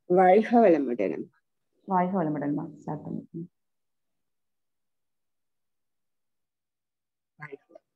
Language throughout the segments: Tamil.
வாழ்க வளமுடன் வாழ்க வளமுடன்மா ஸ்டார்ட் பண்ணு ம். வாழ்க வளமுடன்.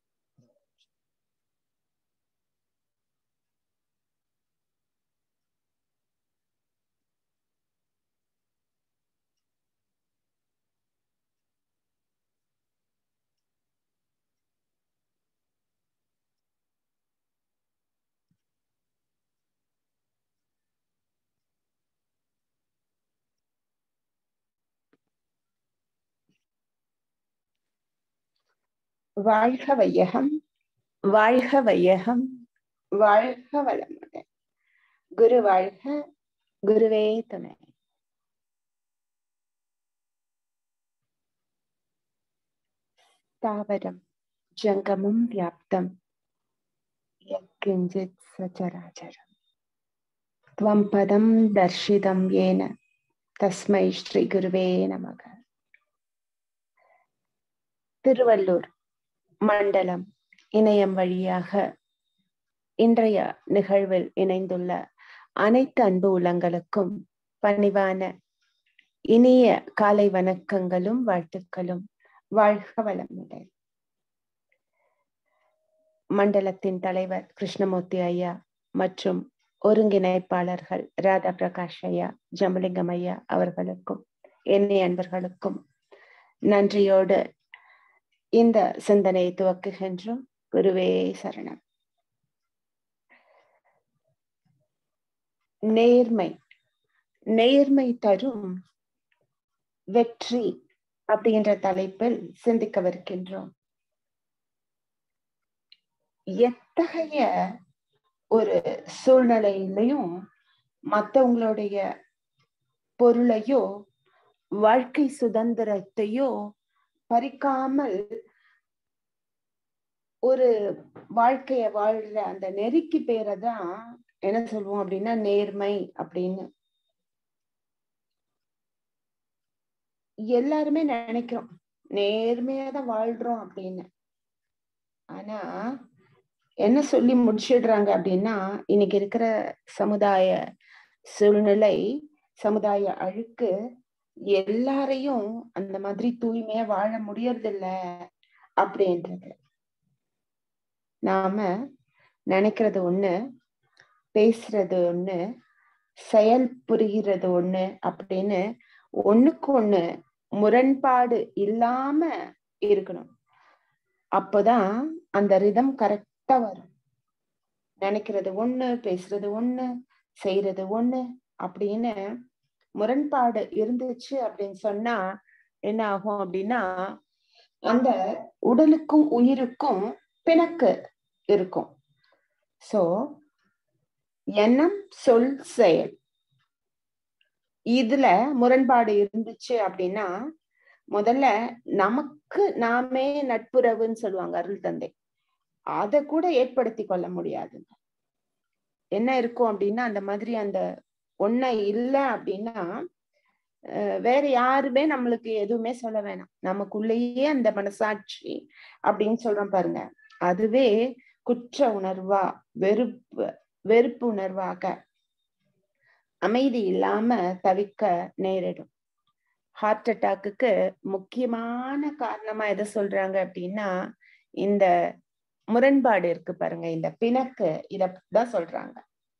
வாழ்க வையகம் வாழ்க வையகம் வாழ்க வளமுடன் குரு வாழ்க குருவே துணை தாவரம் ஜங்கமும் வியாப்தம் யத்கிஞ்சித் சச்சராச்சரம் त्वं पदं दर्शितं येन தஸ்மை ஸ்ரீ குருவே நமக திருவள்ளூர் மண்டலம் இணையம் வழியாக இன்றைய நிகழ்வில் இணைந்துள்ள அனைத்து அன்பு உள்ளங்களுக்கும் பணிவான இனிய காலை வணக்கங்களும் வாழ்த்துக்களும் வாழ்க வளமுடன் மண்டலத்தின் தலைவர் கிருஷ்ணமூர்த்தி ஐயா மற்றும் ஒருங்கிணைப்பாளர்கள் ராதா பிரகாஷ் ஐயா ஜம்பலிங்கம் ஐயா அவர்களுக்கும் என்னை அன்பர்களுக்கும் நன்றியோடு இந்த சிந்தனையை துவக்குகின்றோம் குருவே சரணம் நேர்மை நேர்மை தரும் வெற்றி அப்படின்ற தலைப்பில் சிந்திக்கவிருக்கின்றோம் எத்தகைய ஒரு சூழ்நிலையிலையும் மத்தவங்களுடைய பொருளையோ வாழ்க்கை சுதந்திரத்தையோ பறிக்காமல் ஒரு வாழ்க்கைய வாழ்ற அந்த நெருக்கி பேரதான் என்ன சொல்லுவோம் அப்படின்னா நேர்மை அப்படின்னு எல்லாருமே நினைக்கிறோம் நேர்மையா தான் வாழ்றோம் அப்படின்னு ஆனா என்ன சொல்லி முடிச்சிடுறாங்க அப்படின்னா இன்னைக்கு இருக்கிற சமுதாய சூழ்நிலை சமுதாய அழுக்கு எல்லாரையும் அந்த மாதிரி தூய்மையா வாழ முடியறதில்ல அப்படின்றது நாம நினைக்கிறது ஒண்ணு பேசுறது ஒண்ணு செயல் புரிகிறது ஒண்ணு அப்படின்னு ஒண்ணுக்கு ஒண்ணு முரண்பாடு இல்லாம இருக்கணும் அப்போதான் அந்த ரிதம் கரெக்டா வரும் நினைக்கிறது ஒண்ணு பேசுறது ஒண்ணு செய்யறது ஒண்ணு அப்படின்னு முரண்பாடு இருந்துச்சு அப்படின்னு சொன்னா என்ன ஆகும் அப்படின்னா அந்த உடலுக்கும் உயிருக்கும் பிணக்கு இருக்கும் சோ எண்ணம் சொல் செயல் இதுல முரண்பாடு இருந்துச்சு அப்படின்னா முதல்ல நமக்கு நாமே நட்புறவுன்னு சொல்லுவாங்க அருள் தந்தை அதை கூட ஏற்படுத்தி கொள்ள முடியாதுங்க என்ன இருக்கும் அப்படின்னா அந்த மாதிரி அந்த ஒன்ன இல்ல அப்படின்னா வேற யாருமே நம்மளுக்கு எதுவுமே சொல்ல வேணாம் நமக்குள்ளேயே அந்த மனசாட்சி அப்படின்னு சொல்றோம் பாருங்க அதுவே குற்ற உணர்வா வெறுப்பு வெறுப்பு உணர்வாக அமைதி இல்லாம தவிக்க நேரிடும் ஹார்ட் அட்டாக்குக்கு முக்கியமான காரணமா எதை சொல்றாங்க அப்படின்னா இந்த முரண்பாடு இருக்கு பாருங்க இந்த பிணக்கு இததான் சொல்றாங்க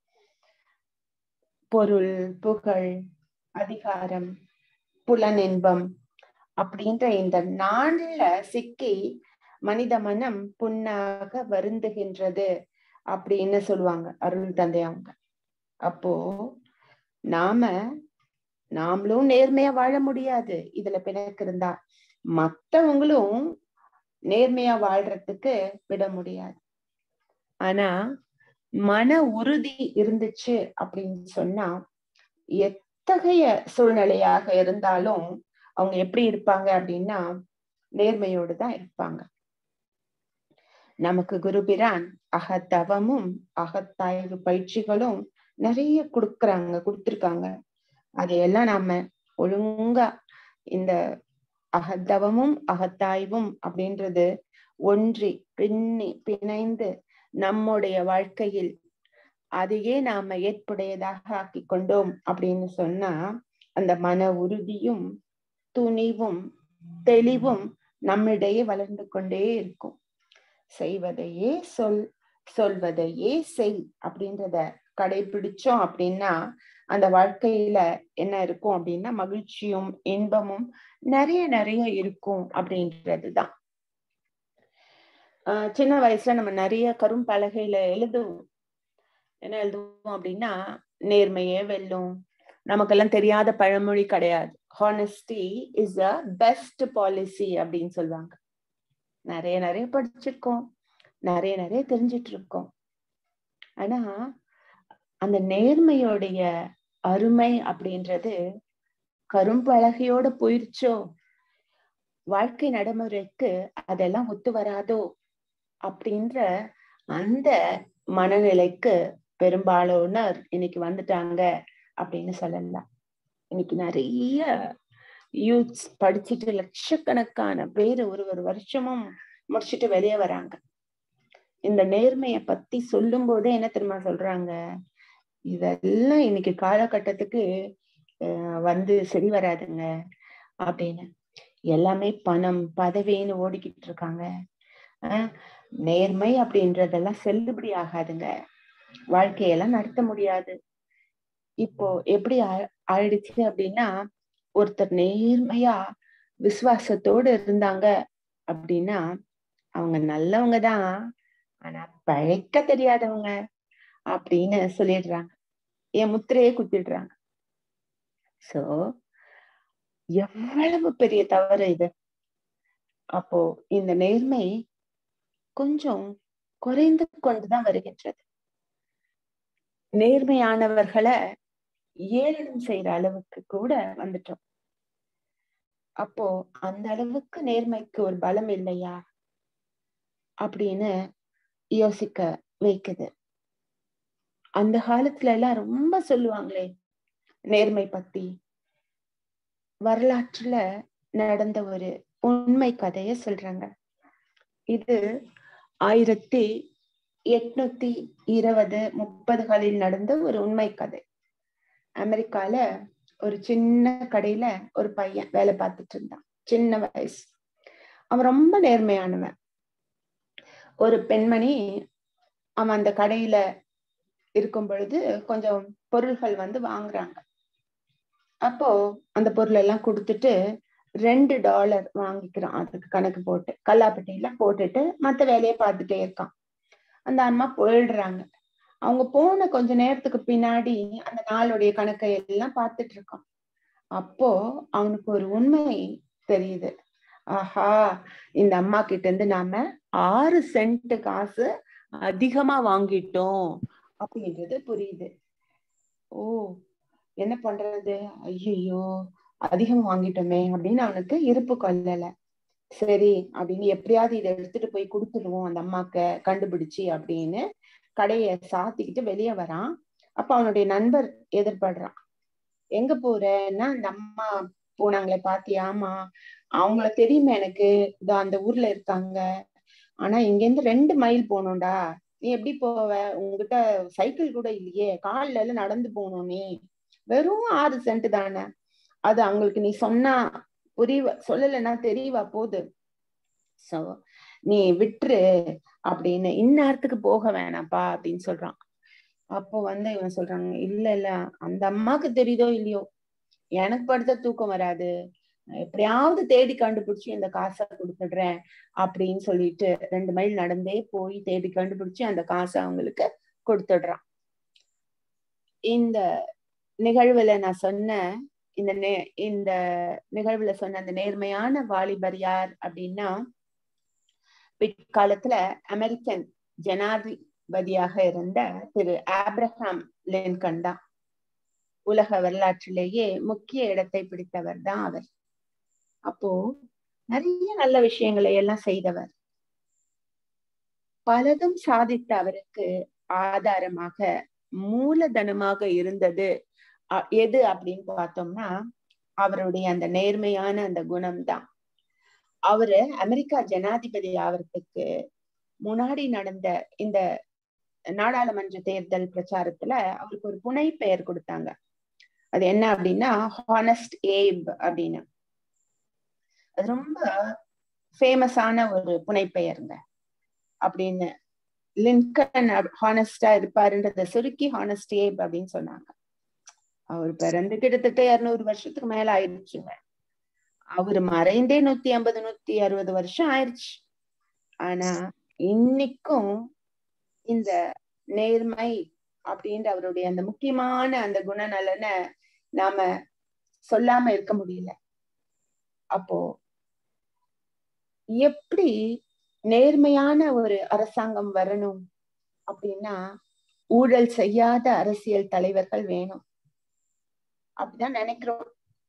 பொருள் புகழ் அதிகாரம் புலனின்பம் அப்படின்ற இந்த நாள்ல சிக்கி மனித மனம் புண்ணாக வருந்துகின்றது அப்படின்னு சொல்லுவாங்க அருள் தந்தை அவங்க அப்போ நாம நாமளும் நேர்மையா வாழ முடியாது இதுல பிணக்கு இருந்தா மத்தவங்களும் நேர்மையா வாழ்றதுக்கு விட முடியாது ஆனா மன உறுதி இருந்துச்சு அப்படின்னு சொன்னா எத்தகைய சூழ்நிலையாக இருந்தாலும் அவங்க எப்படி இருப்பாங்க அப்படின்னா நேர்மையோடு தான் இருப்பாங்க நமக்கு குருபிரான் அகத்தவமும் அகத்தாய்வு பயிற்சிகளும் நிறைய கொடுக்குறாங்க கொடுத்துருக்காங்க அதையெல்லாம் நாம ஒழுங்கா இந்த அகத்தவமும் அகத்தாய்வும் அப்படின்றது ஒன்றி பின்னி பிணைந்து நம்முடைய வாழ்க்கையில் அதையே நாம ஏற்புடையதாக ஆக்கி கொண்டோம் அப்படின்னு சொன்னா அந்த மன உறுதியும் துணிவும் தெளிவும் நம்மிடையே வளர்ந்து கொண்டே இருக்கும் செய்வதையே சொல் சொல்வதையே செய் அப்படின்றத கடைபிடிச்சோம் அப்படின்னா அந்த வாழ்க்கையில என்ன இருக்கும் அப்படின்னா மகிழ்ச்சியும் இன்பமும் நிறைய நிறைய இருக்கும் அப்படின்றதுதான் ஆஹ் சின்ன வயசுல நம்ம நிறைய கரும்பலகையில எழுதுவோம் என்ன எழுதுவோம் அப்படின்னா நேர்மையே வெல்லும் நமக்கெல்லாம் தெரியாத பழமொழி கிடையாது honesty is a best policy அப்படின்னு சொல்லுவாங்க நிறைய நிறைய படிச்சிருக்கோம் நிறைய நிறைய தெரிஞ்சிட்டு இருக்கோம் ஆனா அந்த நேர்மையோடைய அருமை அப்படின்றது கரும்பலகையோட போயிருச்சோ வாழ்க்கை நடைமுறைக்கு அதெல்லாம் ஒத்து வராதோ அப்படின்ற அந்த மனநிலைக்கு பெரும்பாலானோர் இன்னைக்கு வந்துட்டாங்க அப்படின்னு சொல்லலாம் இன்னைக்கு நிறைய யூத்ஸ் படிச்சுட்டு லட்சக்கணக்கான பேர் ஒரு ஒரு வருஷமும் முடிச்சுட்டு வெளியே வராங்க இந்த நேர்மைய பத்தி சொல்லும் போதே என்ன தெரியுமா சொல்றாங்க இதெல்லாம் இன்னைக்கு காலகட்டத்துக்கு வந்து சரி வராதுங்க அப்படின்னு எல்லாமே பணம் பதவின்னு ஓடிக்கிட்டு இருக்காங்க ஆஹ் நேர்மை அப்படின்றதெல்லாம் செல்லுபடி ஆகாதுங்க வாழ்க்கையெல்லாம் நடத்த முடியாது இப்போ எப்படி ஆயிடுச்சு அப்படின்னா ஒருத்தர் நேர்மையா விசுவாசத்தோடு இருந்தாங்க அப்படின்னா அவங்க நல்லவங்க தான் ஆனா பழைக்க தெரியாதவங்க அப்படின்னு சொல்லிடுறாங்க என் முத்திரையே குத்திடுறாங்க சோ எவ்வளவு பெரிய தவறு இது அப்போ இந்த நேர்மை கொஞ்சம் குறைந்து கொண்டுதான் வருகின்றது நேர்மையானவர்களை ஏளனம் செய்யற அளவுக்கு கூட வந்துட்டோம் அப்போ அந்த அளவுக்கு நேர்மைக்கு ஒரு பலம் இல்லையா அப்படின்னு யோசிக்க வைக்குது அந்த காலத்துல எல்லாம் ரொம்ப சொல்லுவாங்களே நேர்மை பத்தி வரலாற்றுல நடந்த ஒரு உண்மை கதைய சொல்றாங்க இது ஆயிரத்தி எட்நூத்தி இருபது முப்பதுகளில் நடந்த ஒரு உண்மை கதை அமெரிக்கால ஒரு சின்ன கடையில ஒரு பையன் வேலை பார்த்துட்டு இருந்தான் சின்ன வயசு அவன் ரொம்ப நேர்மையானவன் ஒரு பெண்மணி அவன் அந்த கடையில இருக்கும் பொழுது கொஞ்சம் பொருள்கள் வந்து வாங்குறாங்க அப்போ அந்த பொருள் எல்லாம் கொடுத்துட்டு ரெண்டு டாலர் வாங்கிக்கிறான் அதுக்கு கணக்கு போட்டு கல்லாப்பட்டியில போட்டுட்டு மத்த வேலையை பார்த்துட்டே இருக்கான் அந்த அம்மா போயிடுறாங்க அவங்க போன கொஞ்ச நேரத்துக்கு பின்னாடி அந்த நாளுடைய கணக்கை எல்லாம் பார்த்துட்டு இருக்கான் அப்போ அவனுக்கு ஒரு உண்மை தெரியுது ஆஹா இந்த அம்மா கிட்ட இருந்து நாம ஆறு சென்ட் காசு அதிகமா வாங்கிட்டோம் அப்படின்றது புரியுது ஓ என்ன பண்றது ஐயோ அதிகம் வாங்கிட்டோமே அப்படின்னு அவனுக்கு இருப்பு கொள்ளல சரி அப்படின்னு எப்படியாவது இதை எடுத்துட்டு போய் கொடுத்துடுவோம் அந்த அம்மாக்க கண்டுபிடிச்சு அப்படின்னு கடைய சாத்திக்கிட்டு வெளியே வரான் அப்ப அவனுடைய நண்பர் எதிர்படுறான் எங்க போறன்னா அந்த அம்மா போனாங்களே பாத்தியாமா அவங்கள தெரியுமே எனக்கு இதோ அந்த ஊர்ல இருக்காங்க ஆனா இங்க இருந்து ரெண்டு மைல் போகணும்டா நீ எப்படி போவ உங்ககிட்ட சைக்கிள் கூட இல்லையே கால்ல எல்லாம் நடந்து போகணும் நீ வெறும் ஆறு சென்ட் தானே அது அவங்களுக்கு நீ சொன்னா புரியவ சொல்லலைன்னா தெரியவா போகுது சோ நீ விட்டுரு அப்படின்னு இந்நேரத்துக்கு போக வேணாப்பா அப்படின்னு சொல்றான் அப்போ வந்து இவன் சொல்றாங்க இல்ல இல்ல அந்த அம்மாக்கு தெரியுதோ இல்லையோ எனக்கு படுத்த தூக்கம் வராது எப்படியாவது தேடி கண்டுபிடிச்சு இந்த காசை கொடுத்துடுறேன் அப்படின்னு சொல்லிட்டு ரெண்டு மைல் நடந்தே போய் தேடி கண்டுபிடிச்சு அந்த காசை அவங்களுக்கு கொடுத்துடுறான் இந்த நிகழ்வுல நான் சொன்ன இந்த நே இந்த நிகழ்வுல சொன்ன அந்த நேர்மையான வாலிபர் யார் அப்படின்னா பிற்காலத்துல அமெரிக்கன் ஜனாதிபதியாக இருந்த திரு ஆப்ரஹாம் லின்கன் தான் உலக வரலாற்றிலேயே முக்கிய இடத்தை பிடித்தவர் தான் அவர் அப்போ நிறைய நல்ல விஷயங்களை எல்லாம் செய்தவர் பலதும் சாதித்த அவருக்கு ஆதாரமாக மூலதனமாக இருந்தது எது அப்படின்னு பார்த்தோம்னா அவருடைய அந்த நேர்மையான அந்த குணம் தான் அவரு அமெரிக்கா ஜனாதிபதி ஆவறதுக்கு முன்னாடி நடந்த இந்த நாடாளுமன்ற தேர்தல் பிரச்சாரத்துல அவருக்கு ஒரு புனை பெயர் கொடுத்தாங்க அது என்ன அப்படின்னா ஹானஸ்ட் ஏப் அப்படின்னு அது ரொம்ப ஃபேமஸான ஒரு புனைப்பெயருங்க அப்படின்னு லிங்கன் ஹானஸ்டா இருப்பாருன்றத சுருக்கி ஹானஸ்ட் ஏப் அப்படின்னு சொன்னாங்க அவர் பிறந்து கிட்டத்தட்ட இருநூறு வருஷத்துக்கு மேல ஆயிடுச்சுங்க அவர் மறைந்தே நூத்தி ஐம்பது நூத்தி அறுபது வருஷம் ஆயிடுச்சு ஆனா இன்னைக்கும் இந்த நேர்மை அப்படின்ற அவருடைய அந்த முக்கியமான அந்த குணநலனை நாம சொல்லாம இருக்க முடியல அப்போ எப்படி நேர்மையான ஒரு அரசாங்கம் வரணும் அப்படின்னா ஊழல் செய்யாத அரசியல் தலைவர்கள் வேணும் அப்படிதான் நினைக்கிறோம்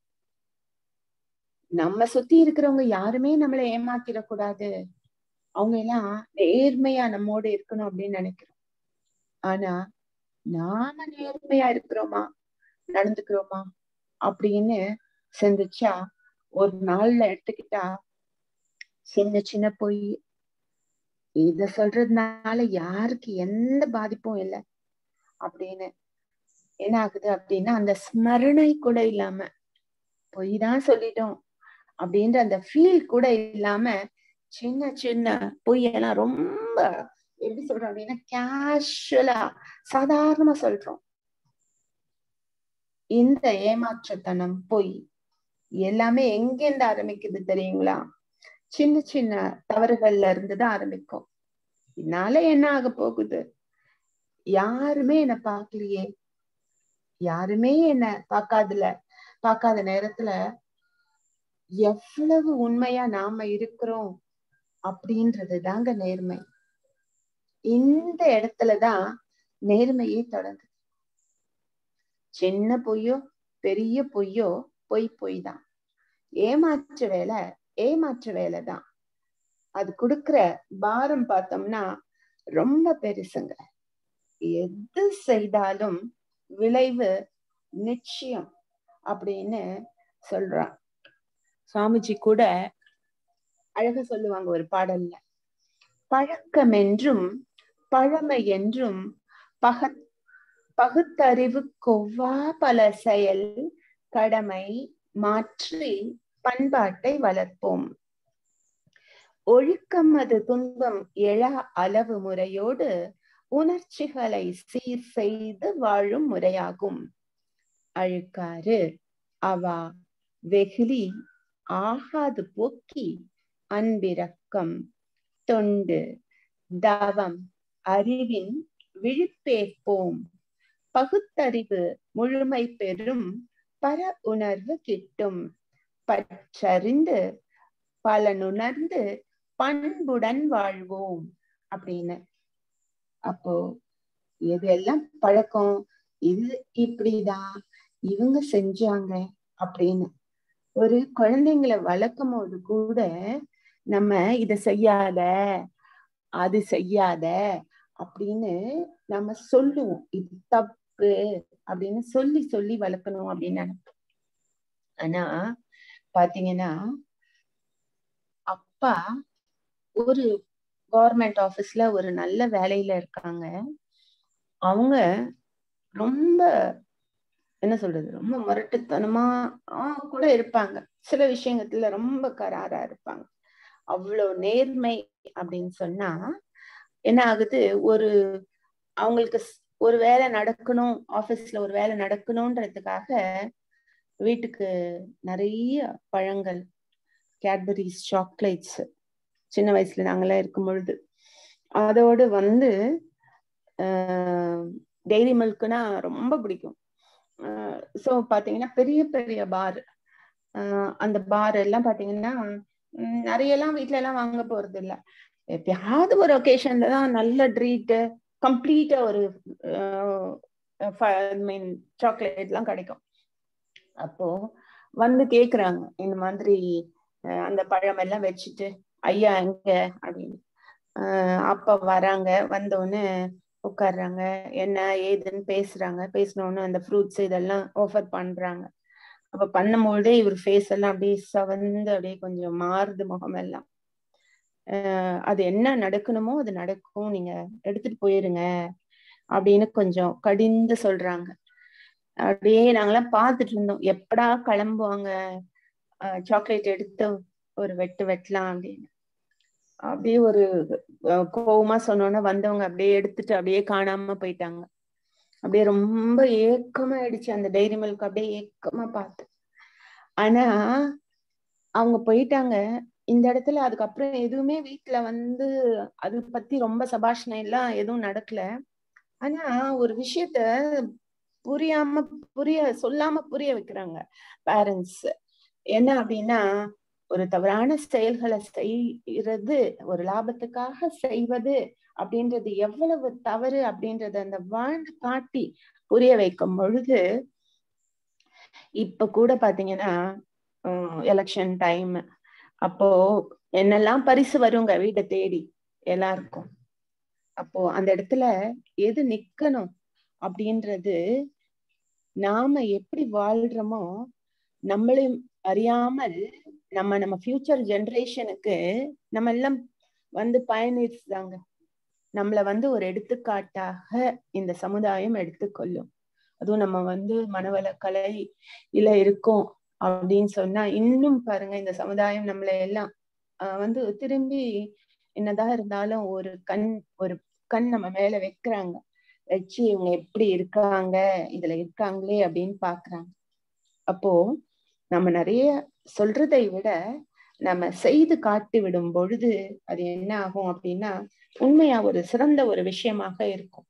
நம்ம சுத்தி இருக்கிறவங்க யாருமே நம்மளை ஏமாத்திடக்கூடாது அவங்க எல்லாம் நேர்மையா நம்மோட இருக்கணும் அப்படின்னு நினைக்கிறோம் ஆனா நாம நேர்மையா இருக்கிறோமா நடந்துக்கிறோமா அப்படின்னு சிந்திச்சா ஒரு நாள்ல எடுத்துக்கிட்டா சின்ன சின்ன பொய் இத சொல்றதுனால யாருக்கு எந்த பாதிப்பும் இல்லை அப்படின்னு என்ன ஆகுது அப்படின்னா அந்த ஸ்மரணை கூட இல்லாம பொய் தான் சொல்லிட்டோம் அப்படின்ற அந்த ஃபீல் கூட இல்லாம சின்ன சின்ன பொய்யெல்லாம் ரொம்ப எப்படி சொல்றோம் அப்படின்னா கேஷுவலா சாதாரணமா சொல்றோம் இந்த ஏமாற்றத்தனம் பொய் எல்லாமே எங்கேருந்து ஆரம்பிக்குது தெரியுங்களா சின்ன சின்ன தவறுகள்ல இருந்துதான் ஆரம்பிக்கும் இதனால என்ன ஆக போகுது யாருமே என்ன பாக்கலையே யாருமே என்ன பார்க்காதுல பார்க்காத நேரத்துல எவ்வளவு உண்மையா நாம இருக்கிறோம் அப்படின்றது தாங்க நேர்மை இந்த இடத்துலதான் நேர்மையே தொடங்குது சின்ன பொய்யோ பெரிய பொய்யோ பொய் பொய் தான் ஏமாற்று வேலை ஏமாற்று வேலை தான் அது கொடுக்குற பாரம் பார்த்தோம்னா ரொம்ப பெருசுங்க எது செய்தாலும் விளைவு நிச்சயம் அப்படின்னு சொல்றான் சுவாமிஜி கூட அழக சொல்லுவாங்க ஒரு பாடல்ல பழக்கம் என்றும் பழமை என்றும் பக பகுத்தறிவு கொவ்வா பல செயல் கடமை மாற்றி பண்பாட்டை வளர்ப்போம் ஒழுக்கம் அது துன்பம் எழா அளவு முறையோடு உணர்ச்சிகளை சீர் செய்து வாழும் முறையாகும் அழுக்காறு அவா வெகுளி ஆகாது போக்கி அன்பிரக்கம் தொண்டு தவம் அறிவின் விழிப்பேற்போம் பகுத்தறிவு முழுமை பெறும் பர உணர்வு கிட்டும் பற்றறிந்து பலனுணர்ந்து பண்புடன் வாழ்வோம் அப்படின்னு அப்போ எதெல்லாம் பழக்கம் இது இப்படிதான் இவங்க செஞ்சாங்க அப்படின்னு ஒரு குழந்தைங்களை வளர்க்கும் போது கூட நம்ம இத செய்யாத அது செய்யாத அப்படின்னு நம்ம சொல்லுவோம் இது தப்பு அப்படின்னு சொல்லி சொல்லி வளர்க்கணும் அப்படின்னு நினைப்போம் ஆனா பாத்தீங்கன்னா அப்பா ஒரு கவர்மெண்ட் ஆபீஸ்ல ஒரு நல்ல வேலையில இருக்காங்க அவங்க ரொம்ப என்ன சொல்றது ரொம்ப முரட்டுத்தனமா கூட இருப்பாங்க சில விஷயங்கத்துல ரொம்ப கராரா இருப்பாங்க அவ்வளவு நேர்மை அப்படின்னு சொன்னா என்ன ஆகுது ஒரு அவங்களுக்கு ஒரு வேலை நடக்கணும் ஆபீஸ்ல ஒரு வேலை நடக்கணும்ன்றதுக்காக வீட்டுக்கு நிறைய பழங்கள் கேட்பரிஸ் சாக்லேட்ஸ் சின்ன வயசுல நாங்கெல்லாம் இருக்கும் பொழுது அதோடு வந்து டெய்ரி மில்க்னா ரொம்ப பிடிக்கும் ஸோ பாத்தீங்கன்னா பெரிய பெரிய பார் அந்த பார் எல்லாம் பாத்தீங்கன்னா நிறைய எல்லாம் வீட்ல எல்லாம் வாங்க போறது இல்ல எப்பயாவது ஒரு ஒகேஷன்ல தான் நல்ல ட்ரீட்டு கம்ப்ளீட்டா ஒரு மீன் சாக்லேட் எல்லாம் கிடைக்கும் அப்போ வந்து கேக்குறாங்க இந்த மாதிரி அந்த பழம் எல்லாம் வச்சுட்டு ஐயா எங்க அப்படின்னு அப்ப வராங்க வந்தோடனே உட்காடுறாங்க என்ன ஏதுன்னு பேசுறாங்க பேசினோன்னு அந்த ஃப்ரூட்ஸ் இதெல்லாம் ஆஃபர் பண்றாங்க அப்ப பண்ணும்போதே இவர் ஃபேஸ் எல்லாம் அப்படியே சவந்து அப்படியே கொஞ்சம் மாறுது முகம் எல்லாம் அது என்ன நடக்கணுமோ அது நடக்கும் நீங்க எடுத்துட்டு போயிருங்க அப்படின்னு கொஞ்சம் கடிந்து சொல்றாங்க அப்படியே நாங்கெல்லாம் பார்த்துட்டு இருந்தோம் எப்படா கிளம்புவாங்க சாக்லேட் எடுத்து ஒரு வெட்டு வெட்டலாம் அப்படின்னு அப்படியே ஒரு அஹ், கோவமா சொன்னோன்னே வந்தவங்க அப்படியே எடுத்துட்டு அப்படியே காணாம போயிட்டாங்க அப்படியே ரொம்ப ஏக்கமா ஆயிடுச்சு அந்த டைரி மில்க் அப்படியே ஏக்கமா பார்த்து ஆனா அவங்க போயிட்டாங்க இந்த இடத்துல அதுக்கப்புறம் எதுவுமே வீட்டுல வந்து அது பத்தி ரொம்ப சபாஷணை எல்லாம் எதுவும் நடக்கல ஆனா ஒரு விஷயத்த புரியாம புரிய சொல்லாம புரிய வைக்கிறாங்க பேரண்ட்ஸ் என்ன அப்படின்னா ஒரு தவறான செயல்களை செய்யறது ஒரு லாபத்துக்காக செய்வது அப்படின்றது எவ்வளவு தவறு அப்படின்றத அந்த வாழ்ந்து காட்டி புரிய வைக்கும் பொழுது இப்ப கூட பாத்தீங்கன்னா எலெக்ஷன் டைம் அப்போ என்னெல்லாம் பரிசு வருங்க வீட்டை தேடி எல்லாருக்கும் அப்போ அந்த இடத்துல எது நிக்கணும் அப்படின்றது நாம எப்படி வாழ்றோமோ நம்மளையும் அறியாமல் நம்ம நம்ம ஃபியூச்சர் ஜெனரேஷனுக்கு நம்ம எல்லாம் வந்து பயணிச்சுதாங்க நம்மள வந்து ஒரு எடுத்துக்காட்டாக இந்த சமுதாயம் எடுத்துக்கொள்ளும் அதுவும் நம்ம வந்து மனவள கலை இல்ல இருக்கோம் அப்படின்னு சொன்னா இன்னும் பாருங்க இந்த சமுதாயம் நம்மளை எல்லாம் ஆஹ் வந்து திரும்பி என்னதான் இருந்தாலும் ஒரு கண் ஒரு கண் நம்ம மேல வைக்கிறாங்க வச்சு இவங்க எப்படி இருக்காங்க இதுல இருக்காங்களே அப்படின்னு பாக்குறாங்க அப்போ நம்ம நிறைய சொல்றதை விட நம்ம செய்து காட்டி விடும் பொழுது அது என்ன ஆகும் அப்படின்னா உண்மையா ஒரு சிறந்த ஒரு விஷயமாக இருக்கும்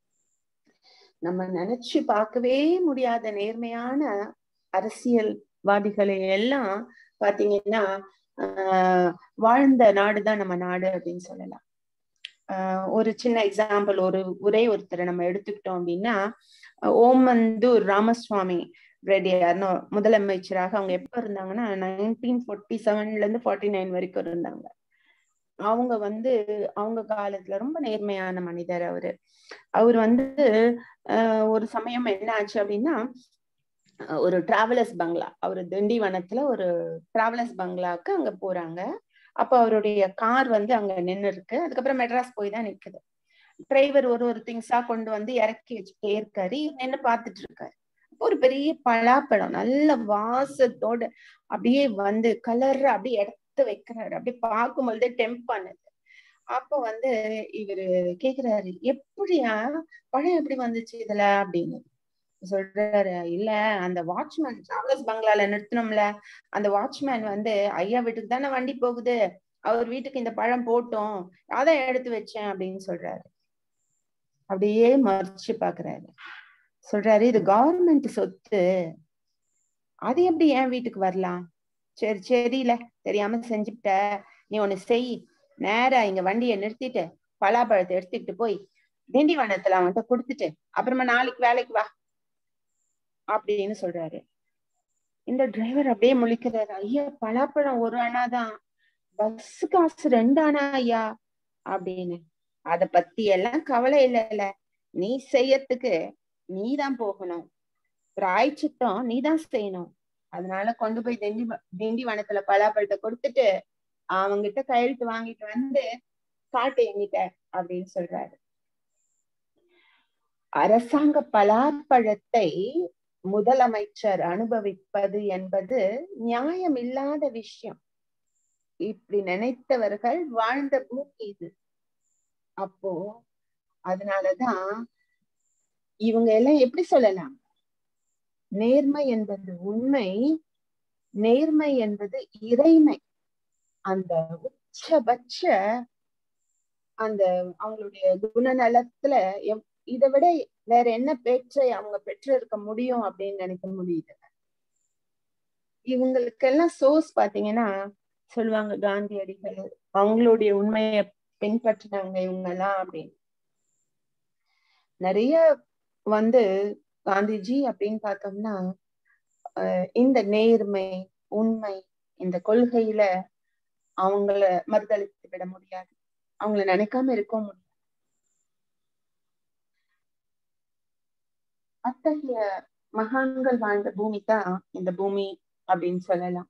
நம்ம நினைச்சு பார்க்கவே முடியாத நேர்மையான அரசியல்வாதிகளை எல்லாம் பாத்தீங்கன்னா ஆஹ் வாழ்ந்த நாடுதான் நம்ம நாடு அப்படின்னு சொல்லலாம் ஆஹ் ஒரு சின்ன எக்ஸாம்பிள் ஒரு ஒரே ஒருத்தரை நம்ம எடுத்துக்கிட்டோம் அப்படின்னா ஓமந்தூர் ராமசுவாமி ரெட்டியார்னு முதலமைச்சராக அவங்க எப்ப இருந்தாங்கன்னா நைன்டீன் ஃபோர்ட்டி செவன்ல இருந்து ஃபார்ட்டி நைன் வரைக்கும் இருந்தாங்க அவங்க வந்து அவங்க காலத்துல ரொம்ப நேர்மையான மனிதர் அவரு அவர் வந்து ஆஹ் ஒரு சமயம் என்ன ஆச்சு அப்படின்னா ஒரு டிராவலர்ஸ் பங்களா அவர் திண்டிவனத்துல ஒரு டிராவலர்ஸ் பங்களாக்கு அங்க போறாங்க அப்ப அவருடைய கார் வந்து அங்க நின்னு இருக்கு அதுக்கப்புறம் மெட்ராஸ் போய் தான் நிக்குது டிரைவர் ஒரு ஒரு திங்ஸா கொண்டு வந்து இறக்கி வச்சுட்டே இருக்காரு நின்னு பாத்துட்டு இருக்காரு ஒரு பெரிய பலாப்பழம் நல்ல வாசத்தோட அப்படியே வந்து கலர் அப்படியே எடுத்து வைக்கிறாரு அப்படியே பார்க்கும்பொழுதே டெம்ப் பண்ணுது அப்ப வந்து இவரு கேக்குறாரு எப்படியா பழம் எப்படி வந்துச்சு இதுல அப்படின்னு சொல்றாரு இல்ல அந்த வாட்ச்மேன் டிராவலர்ஸ் பங்களால நிறுத்தணும்ல அந்த வாட்ச்மேன் வந்து ஐயா வீட்டுக்கு தானே வண்டி போகுது அவர் வீட்டுக்கு இந்த பழம் போட்டோம் அதான் எடுத்து வச்சேன் அப்படின்னு சொல்றாரு அப்படியே மறைச்சு பாக்குறாரு சொல்றாரு இது கவர்மெண்ட் சொத்து அது எப்படி என் வீட்டுக்கு வரலாம் சரி சரியில தெரியாம செஞ்சுட்ட நீ ஒண்ணு செய் நேரா இங்க வண்டியை நிறுத்திட்டு பலாப்பழத்தை எடுத்துக்கிட்டு போய் திண்டிவனத்துல அவன்கிட்ட கொடுத்துட்டு அப்புறமா நாளைக்கு வேலைக்கு வா அப்படின்னு சொல்றாரு இந்த டிரைவர் அப்படியே முழிக்கிறாரு ஐயா பலாப்பழம் ஒரு அணாதான் பஸ் காசு ரெண்டு அணா ஐயா அப்படின்னு அத பத்தி எல்லாம் கவலை இல்லைல்ல நீ செய்யறதுக்கு நீ தான் போகணும் பிராய்ச்சித்தம் நீ தான் செய்யணும் அதனால கொண்டு போய் திண்டி திண்டிவனத்துல பலாப்பழத்தை கொடுத்துட்டு அவங்கிட்ட கையெழுத்து வாங்கிட்டு வந்து காட்டு எங்கிட்ட அப்படின்னு சொல்றாரு அரசாங்க பலாப்பழத்தை முதலமைச்சர் அனுபவிப்பது என்பது நியாயம் இல்லாத விஷயம் இப்படி நினைத்தவர்கள் வாழ்ந்த பூமி இது அப்போ அதனாலதான் இவங்க எல்லாம் எப்படி சொல்லலாம் நேர்மை என்பது உண்மை நேர்மை என்பது இறைமை அந்த உச்சபட்ச அந்த அவங்களுடைய குணநலத்துல இதை விட வேற என்ன பேற்றை அவங்க பெற்று இருக்க முடியும் அப்படின்னு நினைக்க முடியுது இவங்களுக்கெல்லாம் சோர்ஸ் பாத்தீங்கன்னா சொல்லுவாங்க காந்தியடிகள் அவங்களுடைய உண்மையை பின்பற்றினாங்க இவங்க எல்லாம் அப்படின்னு நிறைய வந்து காந்திஜி அப்படின்னு பார்த்தோம்னா இந்த நேர்மை உண்மை இந்த கொள்கையில அவங்கள மறுதளித்து விட முடியாது அவங்கள நினைக்காம இருக்க முடியாது அத்தகைய மகான்கள் வாழ்ந்த பூமி தான் இந்த பூமி அப்படின்னு சொல்லலாம்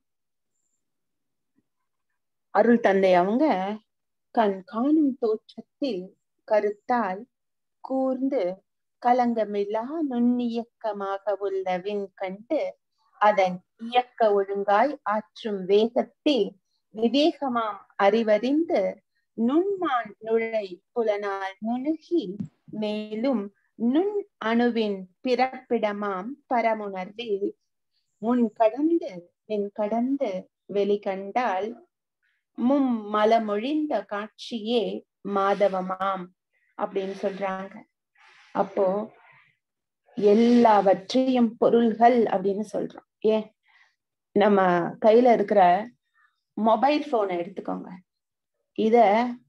அருள் தந்தை அவங்க கண் காணும் தோற்றத்தில் கருத்தால் கூர்ந்து கலங்கமில்லா நுண்ணியக்கமாக உள்ள விண் கண்டு அதன் இயக்க ஒழுங்காய் ஆற்றும் வேகத்தில் விவேகமாம் அறிவறிந்து நுண்மான் நுழை புலனால் நுணுகி மேலும் நுண் அணுவின் பிறப்பிடமாம் பரமுணர்வில் முன் கடந்து பின் கடந்து வெளிக்கண்டால் மும் மலமொழிந்த காட்சியே மாதவமாம் அப்படின்னு சொல்றாங்க அப்போ எல்லாவற்றையும் பொருள்கள் அப்படின்னு சொல்றோம் ஏன் நம்ம கையில இருக்கிற மொபைல் போனை எடுத்துக்கோங்க இத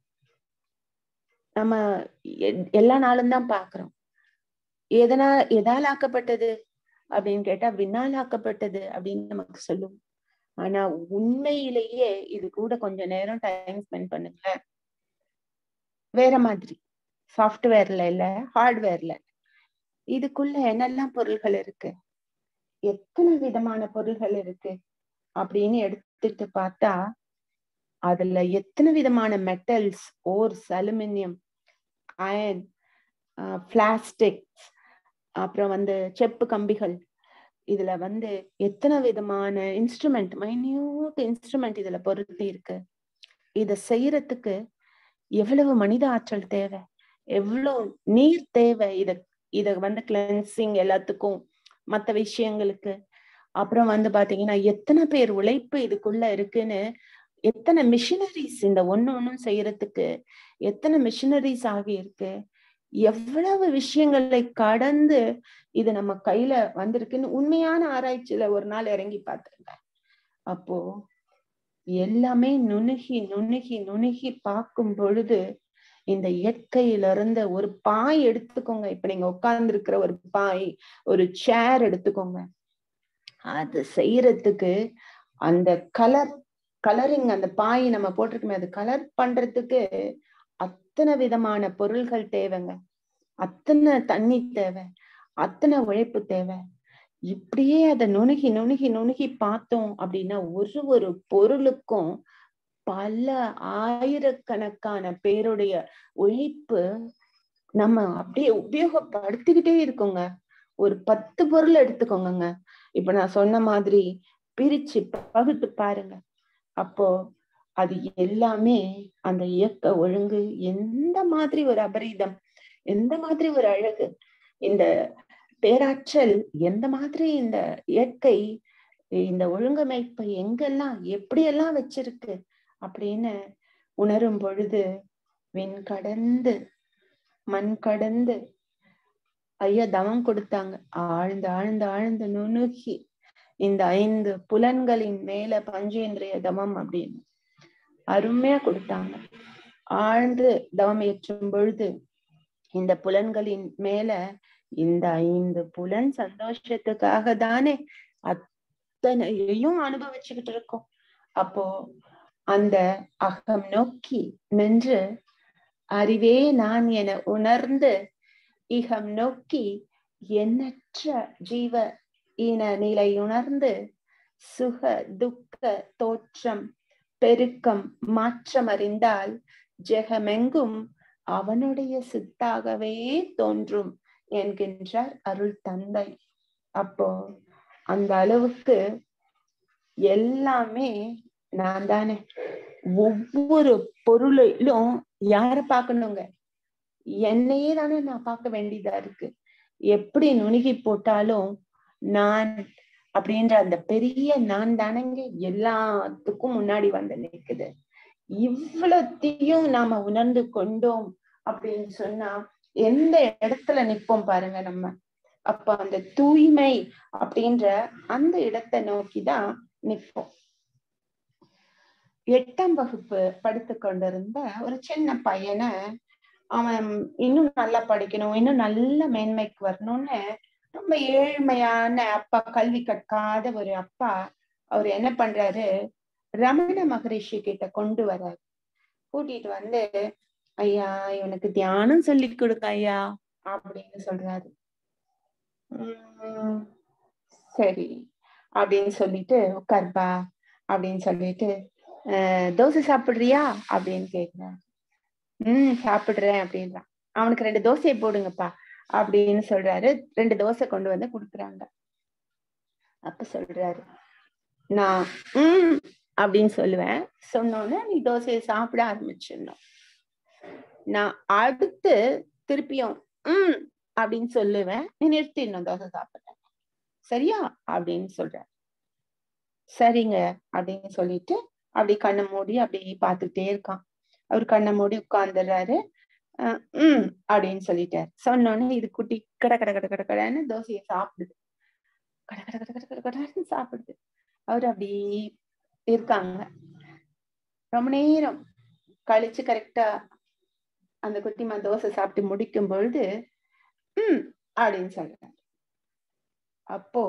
நம்ம எல்லா நாளும் தான் பாக்குறோம் எதனா எதால் ஆக்கப்பட்டது அப்படின்னு கேட்டா விண்ணால் ஆக்கப்பட்டது அப்படின்னு நமக்கு சொல்லும் ஆனா உண்மையிலேயே இது கூட கொஞ்ச நேரம் டைம் ஸ்பெண்ட் பண்ணுங்க வேற மாதிரி சாஃப்ட்வேர்ல இல்ல ஹார்ட்வேர்ல இதுக்குள்ள என்னெல்லாம் பொருள்கள் இருக்கு எத்தனை விதமான பொருள்கள் இருக்கு அப்படின்னு எடுத்துட்டு பார்த்தா அதுல எத்தனை விதமான metals ores aluminium iron plastics அப்புறம் வந்து செப்பு கம்பிகள் இதுல வந்து எத்தனை விதமான இன்ஸ்ட்ருமெண்ட் மைன்யூட் இன்ஸ்ட்ருமெண்ட் இதுல பொருத்தி இருக்கு இத செய்யறதுக்கு எவ்வளவு மனித ஆற்றல் தேவை எவ்வளவு நீர் தேவை இத இத வந்து கிளென்சிங் எல்லாத்துக்கும் மத்த விஷயங்களுக்கு அப்புறம் வந்து பாத்தீங்கன்னா எத்தனை பேர் உழைப்பு இதுக்குள்ள இருக்குன்னு எத்தனை மிஷினரிஸ் இந்த ஒண்ணு ஒண்ணும் செய்யறதுக்கு எத்தனை மிஷினரிஸ் ஆகி இருக்கு எவ்வளவு விஷயங்களை கடந்து இது நம்ம கையில வந்திருக்குன்னு உண்மையான ஆராய்ச்சியில ஒரு நாள் இறங்கி பார்த்துருங்க அப்போ எல்லாமே நுணுகி நுணுகி நுணுகி பார்க்கும் பொழுது இந்த இயற்கையில இருந்த ஒரு பாய் எடுத்துக்கோங்க இப்ப நீங்க உட்கார்ந்து இருக்கிற ஒரு பாய் ஒரு சேர் எடுத்துக்கோங்க அது செய்யறதுக்கு அந்த கலர் கலரிங் அந்த பாய் நம்ம போட்டிருக்கோமே அது கலர் பண்றதுக்கு அத்தனை விதமான பொருள்கள் தேவைங்க அத்தனை தண்ணி தேவை அத்தனை உழைப்பு தேவை இப்படியே அதை நுணுகி நுணுகி நுணுகி பார்த்தோம் அப்படின்னா ஒரு ஒரு பொருளுக்கும் பல ஆயிரக்கணக்கான பேருடைய உழைப்பு நம்ம அப்படியே உபயோகப்படுத்திக்கிட்டே இருக்கோங்க ஒரு பத்து பொருள் எடுத்துக்கோங்க இப்ப நான் சொன்ன மாதிரி பிரிச்சு பகுத்து பாருங்க அப்போ அது எல்லாமே அந்த இயக்க ஒழுங்கு எந்த மாதிரி ஒரு அபரீதம் எந்த மாதிரி ஒரு அழகு இந்த பேராற்றல் எந்த மாதிரி இந்த இயற்கை இந்த ஒழுங்கமைப்பை எங்கெல்லாம் எப்படியெல்லாம் வச்சிருக்கு அப்படின்னு உணரும் பொழுது விண் கடந்து மண் கடந்து ஐயா தவம் கொடுத்தாங்க ஆழ்ந்து ஆழ்ந்து ஆழ்ந்து நுணுகி இந்த ஐந்து புலன்களின் மேல பஞ்சேந்திரிய தவம் அப்படின்னு அருமையா கொடுத்தாங்க ஆழ்ந்து தவம் ஏற்றும் பொழுது இந்த புலன்களின் மேல இந்த ஐந்து புலன் சந்தோஷத்துக்காக தானே அத்தனையும் அனுபவிச்சுக்கிட்டு இருக்கோம் அப்போ அந்த அகம் நோக்கி நின்று அறிவே நான் என உணர்ந்து இகம் நோக்கி எண்ணற்ற ஜீவ இன நிலை உணர்ந்து சுக துக்க தோற்றம் பெருக்கம் மாற்றம் அறிந்தால் ஜெகமெங்கும் அவனுடைய சித்தாகவே தோன்றும் என்கின்றார் அருள் தந்தை அப்போ அந்த அளவுக்கு எல்லாமே நான் தானே ஒவ்வொரு பொருளிலும் யார பார்க்கணுங்க என்னையே தானே நான் பார்க்க வேண்டியதா இருக்கு எப்படி நுணுகி போட்டாலும் நான் அப்படின்ற அந்த பெரிய நான் தானங்க எல்லாத்துக்கும் முன்னாடி வந்து நிற்குது இவ்வளத்தையும் நாம உணர்ந்து கொண்டோம் அப்படின்னு சொன்னா எந்த இடத்துல நிப்போம் பாருங்க நம்ம அப்ப அந்த தூய்மை அப்படின்ற அந்த இடத்தை நோக்கிதான் நிற்போம் எட்டாம் வகுப்பு படித்து கொண்டிருந்த ஒரு சின்ன பையனை அவன் இன்னும் நல்லா படிக்கணும் இன்னும் நல்ல மேன்மைக்கு வரணும்னு ரொம்ப ஏழ்மையான அப்பா கல்வி கற்காத ஒரு அப்பா அவர் என்ன பண்றாரு ரமண மகரிஷி கிட்ட கொண்டு வர்றாரு கூட்டிட்டு வந்து ஐயா இவனுக்கு தியானம் சொல்லி கொடுங்க ஐயா அப்படின்னு சொல்றாரு உம் சரி அப்படின்னு சொல்லிட்டு உட்கார்பா அப்படின்னு சொல்லிட்டு அஹ் தோசை சாப்பிடுறியா அப்படின்னு கேக்குறாரு உம் சாப்பிடுறேன் அப்படின்றான் அவனுக்கு ரெண்டு தோசையை போடுங்கப்பா அப்படின்னு சொல்றாரு ரெண்டு தோசை கொண்டு வந்து கொடுக்குறாங்க அப்ப சொல்றாரு நான் உம் அப்படின்னு சொல்லுவேன் சொன்னோன்னே நீ தோசையை சாப்பிட ஆரம்பிச்சிடணும் நான் அடுத்து திருப்பியும் உம் அப்படின்னு சொல்லுவேன் நீ நிறுத்திடணும் தோசை சாப்பிட சரியா அப்படின்னு சொல்ற சரிங்க அப்படின்னு சொல்லிட்டு அப்படி கண்ணை மூடி அப்படி பார்த்துட்டே இருக்கான் அவர் கண்ணை மூடி உட்கார்ந்துடுறாரு உம் அப்படின்னு சொல்லிட்டாரு சொன்னோன்னே இது குட்டி கட கட கட கட கடன்னு தோசையை சாப்பிடுது கட கட கட கட கட கடன்னு சாப்பிடுது அவர் அப்படி இருக்காங்க ரொம்ப நேரம் கழிச்சு கரெக்டா அந்த குட்டிமா தோசை சாப்பிட்டு முடிக்கும் பொழுது உம் அப்படின்னு சொல்றாரு அப்போ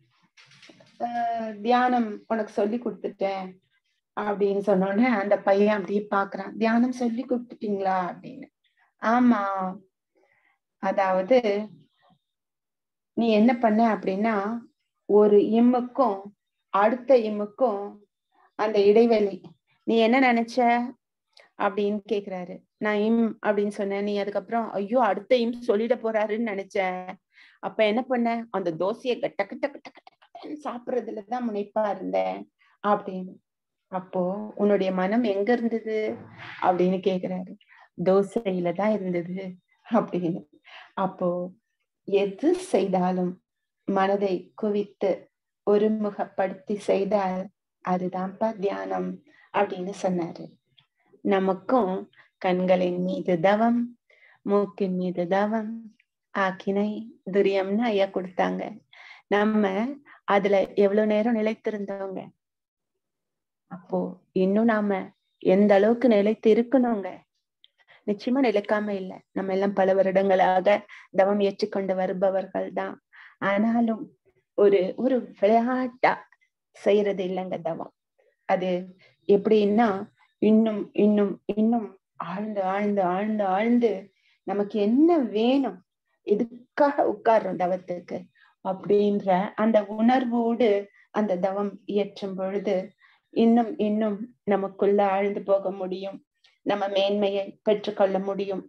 தியானம் உனக்கு சொல்லி கொடுத்துட்டேன் அப்படின்னு சொன்னோடனே அந்த பையன் அப்படியே பாக்குறான் தியானம் சொல்லி கொடுத்துட்டீங்களா அப்படின்னு ஆமா அதாவது நீ என்ன பண்ண அப்படின்னா ஒரு இம்முக்கும் அடுத்த இம்முக்கும் அந்த இடைவெளி நீ என்ன நினைச்ச அப்படின்னு கேக்குறாரு நான் இம் அப்படின்னு சொன்னேன் நீ அதுக்கப்புறம் ஐயோ அடுத்த இம் சொல்லிட போறாருன்னு நினைச்சேன் அப்ப என்ன பண்ண அந்த தோசையை கட்ட கட்ட கட்ட கட்ட கட்டன்னு சாப்பிடுறதுலதான் முனைப்பா இருந்தேன் அப்படின்னு அப்போ உன்னுடைய மனம் எங்க இருந்தது அப்படின்னு கேக்குறாரு தோசையில தான் இருந்தது அப்படின்னு அப்போ எது செய்தாலும் மனதை குவித்து ஒருமுகப்படுத்தி செய்தால் அதுதான்ப்பா தியானம் அப்படின்னு சொன்னாரு நமக்கும் கண்களின் மீது தவம் மூக்கின் மீது தவம் ஆக்கினை துரியம்னு ஐயா கொடுத்தாங்க நம்ம அதுல எவ்வளவு நேரம் நிலைத்திருந்தவங்க அப்போ இன்னும் நாம எந்த அளவுக்கு நிலைத்து இருக்கணுங்க நிச்சயமா நிலைக்காம இல்லை நம்ம எல்லாம் பல வருடங்களாக தவம் ஏற்றுக்கொண்டு வருபவர்கள் தான் ஆனாலும் ஒரு ஒரு விளையாட்டா செய்யறது இல்லைங்க தவம் அது எப்படின்னா இன்னும் இன்னும் இன்னும் ஆழ்ந்து ஆழ்ந்து ஆழ்ந்து ஆழ்ந்து நமக்கு என்ன வேணும் எதுக்காக உட்கார்றோம் தவத்துக்கு அப்படின்ற அந்த உணர்வோடு அந்த தவம் இயற்றும் பொழுது இன்னும் இன்னும் நமக்குள்ள ஆழ்ந்து போக முடியும் நம்ம மேன்மையை பெற்றுக்கொள்ள முடியும்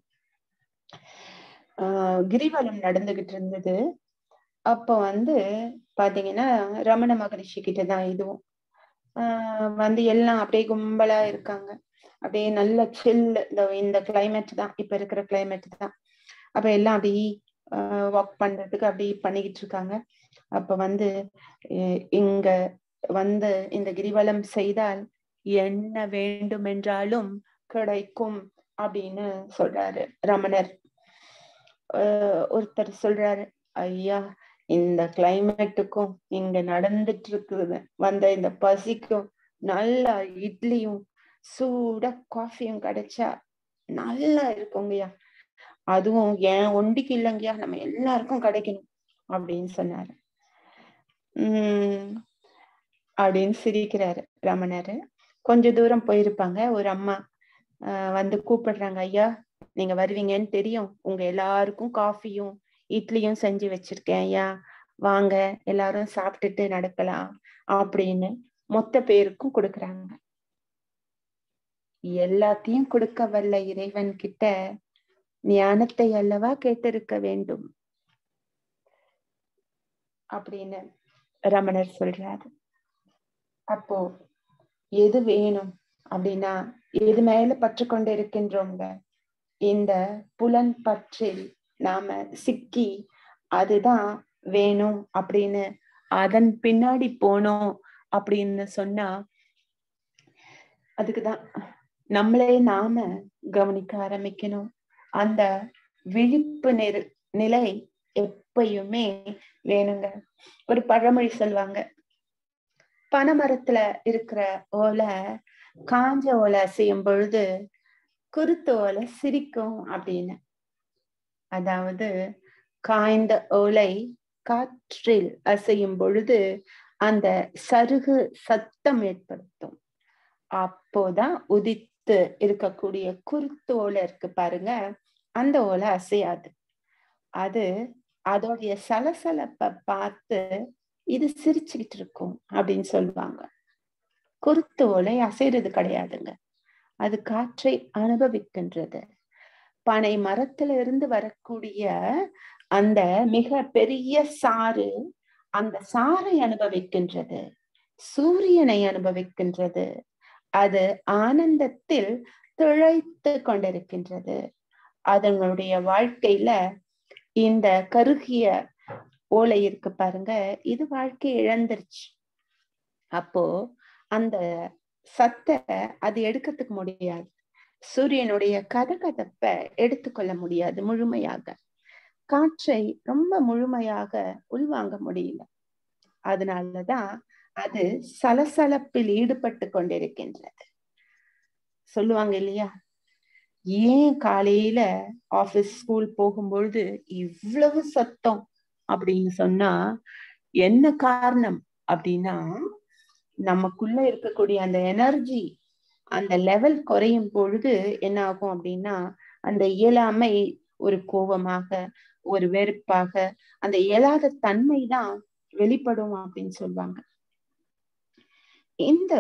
ஆஹ் கிரிவலம் நடந்துகிட்டு இருந்தது அப்போ வந்து பாத்தீங்கன்னா ரமண மகரிஷி கிட்டதான் இதுவும் ஆஹ் வந்து எல்லாம் அப்படியே கும்பலா இருக்காங்க அப்படியே நல்ல சில் இந்த இந்த கிளைமேட் தான் இப்ப இருக்கிற கிளைமேட் தான் அப்ப எல்லாம் அப்படி வாக் பண்றதுக்கு அப்படி பண்ணிக்கிட்டு இருக்காங்க அப்ப வந்து இங்க வந்து இந்த கிரிவலம் செய்தால் என்ன வேண்டுமென்றாலும் கிடைக்கும் அப்படின்னு சொல்றாரு ரமணர் ஒருத்தர் சொல்றாரு ஐயா இந்த கிளைமேட்டுக்கும் இங்க நடந்துட்டு இருக்குது வந்த இந்த பசிக்கும் நல்லா இட்லியும் சூட காஃபியும் கிடைச்சா நல்லா இருக்குங்கய்யா அதுவும் ஏன் ஒண்டிக்கு இல்லைங்கய்யா நம்ம எல்லாருக்கும் கிடைக்கணும் அப்படின்னு சொன்னாரு உம் அப்படின்னு சிரிக்கிறாரு ரமணரு கொஞ்ச தூரம் போயிருப்பாங்க ஒரு அம்மா ஆஹ் வந்து கூப்பிடுறாங்க ஐயா நீங்க வருவீங்கன்னு தெரியும் உங்க எல்லாருக்கும் காஃபியும் இட்லியும் செஞ்சு வச்சிருக்கேன் ஐயா வாங்க எல்லாரும் சாப்பிட்டுட்டு நடக்கலாம் அப்படின்னு மொத்த பேருக்கும் கொடுக்குறாங்க எல்லாத்தையும் கொடுக்க வல்ல இறைவன் கிட்ட ஞானத்தை அல்லவா கேட்டிருக்க வேண்டும் அப்படின்னு ரமணர் சொல்றாரு அப்போ எது வேணும் அப்படின்னா எது மேல பற்று கொண்டு இருக்கின்றோங்க இந்த புலன் பற்றில் நாம சிக்கி அதுதான் வேணும் அப்படின்னு அதன் பின்னாடி போனோம் அப்படின்னு சொன்னா அதுக்குதான் நம்மளே நாம கவனிக்க ஆரம்பிக்கணும் அந்த விழிப்பு நெரு நிலை எப்பயுமே வேணுங்க ஒரு பழமொழி சொல்லுவாங்க பனைமரத்துல இருக்கிற ஓலை காஞ்ச ஓலை அசையும் பொழுது குருத்து ஓலை சிரிக்கும் அப்படின்னு அதாவது காய்ந்த ஓலை காற்றில் அசையும் பொழுது அந்த சருகு சத்தம் ஏற்படுத்தும் அப்போதான் உதித்து இருக்கக்கூடிய குருத்து ஓலை இருக்கு பாருங்க அந்த ஓலை அசையாது அது அதோடைய சலசலப்பை பார்த்து இது சிரிச்சுக்கிட்டு இருக்கும் அப்படின்னு சொல்லுவாங்க குருத்து ஓலை அசைறது கிடையாதுங்க அது காற்றை அனுபவிக்கின்றது பனை மரத்துல இருந்து வரக்கூடிய அந்த மிக பெரிய சாறு அந்த சாறை அனுபவிக்கின்றது சூரியனை அனுபவிக்கின்றது அது ஆனந்தத்தில் திளைத்து கொண்டிருக்கின்றது அதனுடைய வாழ்க்கையில இந்த கருகிய ஓலை இருக்கு பாருங்க இது வாழ்க்கை இழந்துருச்சு அப்போ அந்த சத்தை அது எடுக்கிறதுக்கு முடியாது சூரியனுடைய கதகதப்ப எடுத்துக்கொள்ள முடியாது முழுமையாக காற்றை ரொம்ப முழுமையாக உள்வாங்க முடியல அதனாலதான் அது சலசலப்பில் ஈடுபட்டு கொண்டிருக்கின்றது சொல்லுவாங்க இல்லையா ஏன் காலையில ஆபீஸ் ஸ்கூல் போகும்பொழுது இவ்வளவு சத்தம் அப்படின்னு சொன்னா என்ன காரணம் அப்படின்னா நமக்குள்ள இருக்கக்கூடிய அந்த எனர்ஜி அந்த லெவல் குறையும் பொழுது என்ன ஆகும் அப்படின்னா அந்த இயலாமை ஒரு கோபமாக ஒரு வெறுப்பாக அந்த இயலாத தன்மை தான் வெளிப்படும் அப்படின்னு சொல்லுவாங்க இந்த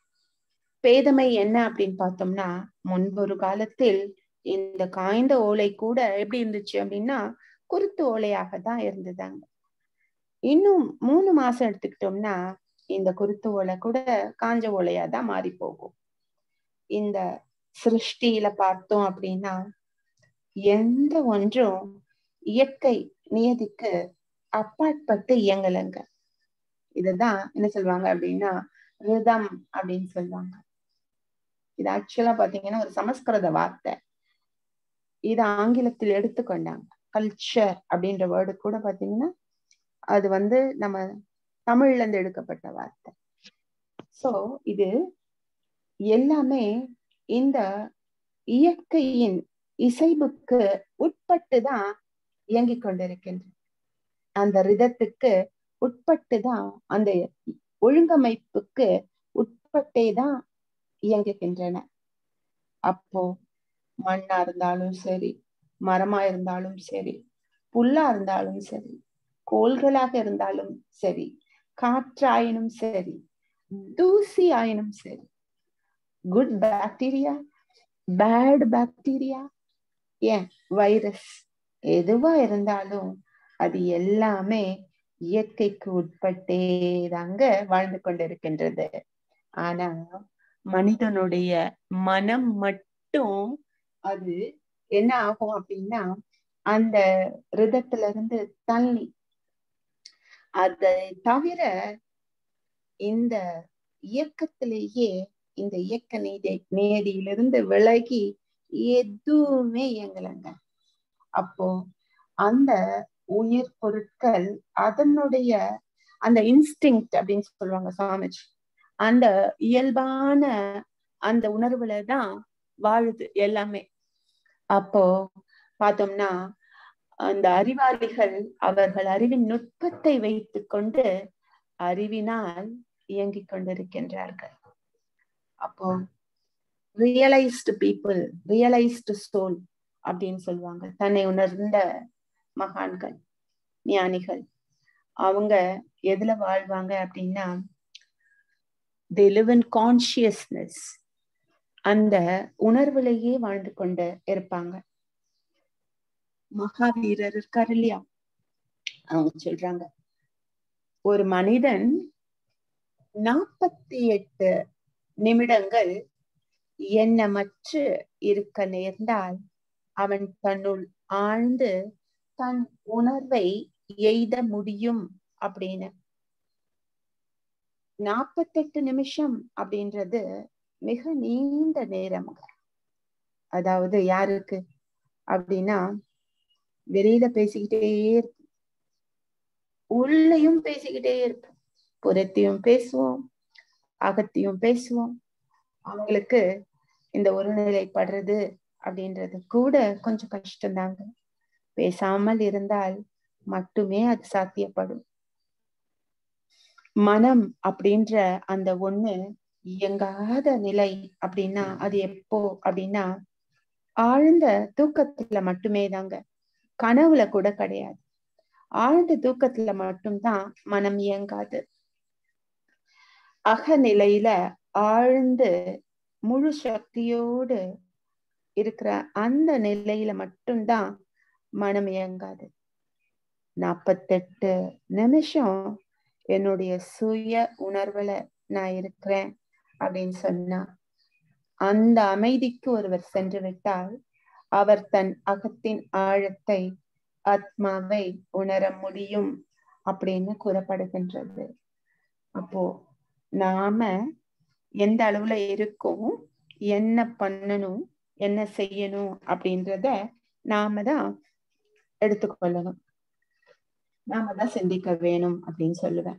பேதமை என்ன அப்படின்னு பார்த்தோம்னா முன்பொரு காலத்தில் இந்த காய்ந்த ஓலை கூட எப்படி இருந்துச்சு அப்படின்னா குருத்து ஓலையாக தான் இருந்ததாங்க இன்னும் மூணு மாசம் எடுத்துக்கிட்டோம்னா இந்த குருத்து ஓலை கூட காஞ்ச ஓலையா தான் மாறி போகும் இந்த சிருஷ்டியில பார்த்தோம் அப்படின்னா எந்த ஒன்றும் இயற்கை நியதிக்கு அப்பாற்பட்டு இயங்கலைங்க இதுதான் என்ன சொல்லுவாங்க அப்படின்னா ரிதம் அப்படின்னு சொல்லுவாங்க இது ஆக்சுவலா பாத்தீங்கன்னா ஒரு சமஸ்கிருத வார்த்தை இது ஆங்கிலத்தில் எடுத்துக்கொண்டாங்க கல்ச்சர் அப்படின்ற வேர்டு கூட பாத்தீங்கன்னா அது வந்து நம்ம தமிழ்ல இருந்து எடுக்கப்பட்ட வார்த்தை சோ இது எல்லாமே இந்த இயற்கையின் இசைவுக்கு உட்பட்டு தான் இயங்கிக் கொண்டிருக்கின்ற அந்த ரிதத்துக்கு உட்பட்டு தான் அந்த ஒழுங்கமைப்புக்கு உட்பட்டே தான் இயங்குகின்றன அப்போ மண்ணா இருந்தாலும் சரி மரமா இருந்தாலும் சரி புல்லா இருந்தாலும் சரி கோள்களாக இருந்தாலும் சரி காற்றாயினும் சரி தூசி ஆயினும் சரி குட் பாக்டீரியா பேட் பாக்டீரியா ஏன் வைரஸ் எதுவா இருந்தாலும் அது எல்லாமே இயற்கைக்கு உட்பட்டே தாங்க வாழ்ந்து கொண்டிருக்கின்றது ஆனா மனிதனுடைய மனம் மட்டும் அது என்ன ஆகும் அப்படின்னா அந்த ரிதத்துல இருந்து தள்ளி அதை தவிர இந்த இயக்கத்திலேயே இந்த இயக்க நீதி நேதியிலிருந்து விலகி எதுவுமே இயங்கலைங்க அப்போ அந்த உயிர் பொருட்கள் அதனுடைய அந்த இன்ஸ்டிங் அப்படின்னு சொல்லுவாங்க சாமிஜி அந்த இயல்பான அந்த உணர்வுல தான் வாழுது எல்லாமே அப்போ பார்த்தோம்னா அந்த அறிவாளிகள் அவர்கள் அறிவின் நுட்பத்தை வைத்துக் கொண்டு அறிவினால் இயங்கிக் கொண்டிருக்கின்றார்கள் அப்போ ரியலைஸ்டு பீப்புள் ரியலைஸ்டு சோல் அப்படின்னு சொல்லுவாங்க தன்னை உணர்ந்த மகான்கள் ஞானிகள் அவங்க எதுல வாழ்வாங்க அப்படின்னா தி லிவ் இன் கான்சியஸ்னஸ் அந்த உணர்வுலையே வாழ்ந்து கொண்டு இருப்பாங்க மகாவீரர் இருக்காரு இல்லையா அவங்க சொல்றாங்க ஒரு மனிதன் நாற்பத்தி எட்டு நிமிடங்கள் எண்ணமற்று இருக்க நேர்ந்தால் அவன் தன்னுள் ஆழ்ந்து தன் உணர்வை எய்த முடியும் அப்படின்னு நாற்பத்தெட்டு நிமிஷம் அப்படின்றது மிக நீண்ட நேரம் அதாவது யாருக்கு அப்படின்னா வெளியில பேசிக்கிட்டே இருப்போம் உள்ளையும் பேசிக்கிட்டே இருப்போம் புறத்தையும் பேசுவோம் அகத்தையும் பேசுவோம் அவங்களுக்கு இந்த ஒருநிலைப்படுறது அப்படின்றது கூட கொஞ்சம் கஷ்டம்தாங்க பேசாமல் இருந்தால் மட்டுமே அது சாத்தியப்படும் மனம் அப்படின்ற அந்த ஒண்ணு இயங்காத நிலை அப்படின்னா அது எப்போ அப்படின்னா ஆழ்ந்த தூக்கத்துல மட்டுமே தாங்க கனவுல கூட கிடையாது ஆழ்ந்த தூக்கத்துல மட்டும்தான் மனம் இயங்காது அகநிலையில ஆழ்ந்து முழு சக்தியோடு இருக்கிற அந்த நிலையில மட்டும்தான் மனம் இயங்காது நாற்பத்தெட்டு நிமிஷம் என்னுடைய சுய உணர்வுல நான் இருக்கிறேன் அப்படின்னு சொன்னா அந்த அமைதிக்கு ஒருவர் சென்று விட்டால் அவர் தன் அகத்தின் ஆழத்தை ஆத்மாவை உணர முடியும் அப்படின்னு கூறப்படுகின்றது அப்போ நாம எந்த அளவுல இருக்கோம் என்ன பண்ணணும் என்ன செய்யணும் அப்படின்றத நாம தான் எடுத்துக்கொள்ளணும் நாம தான் சிந்திக்க வேணும் அப்படின்னு சொல்லுவேன்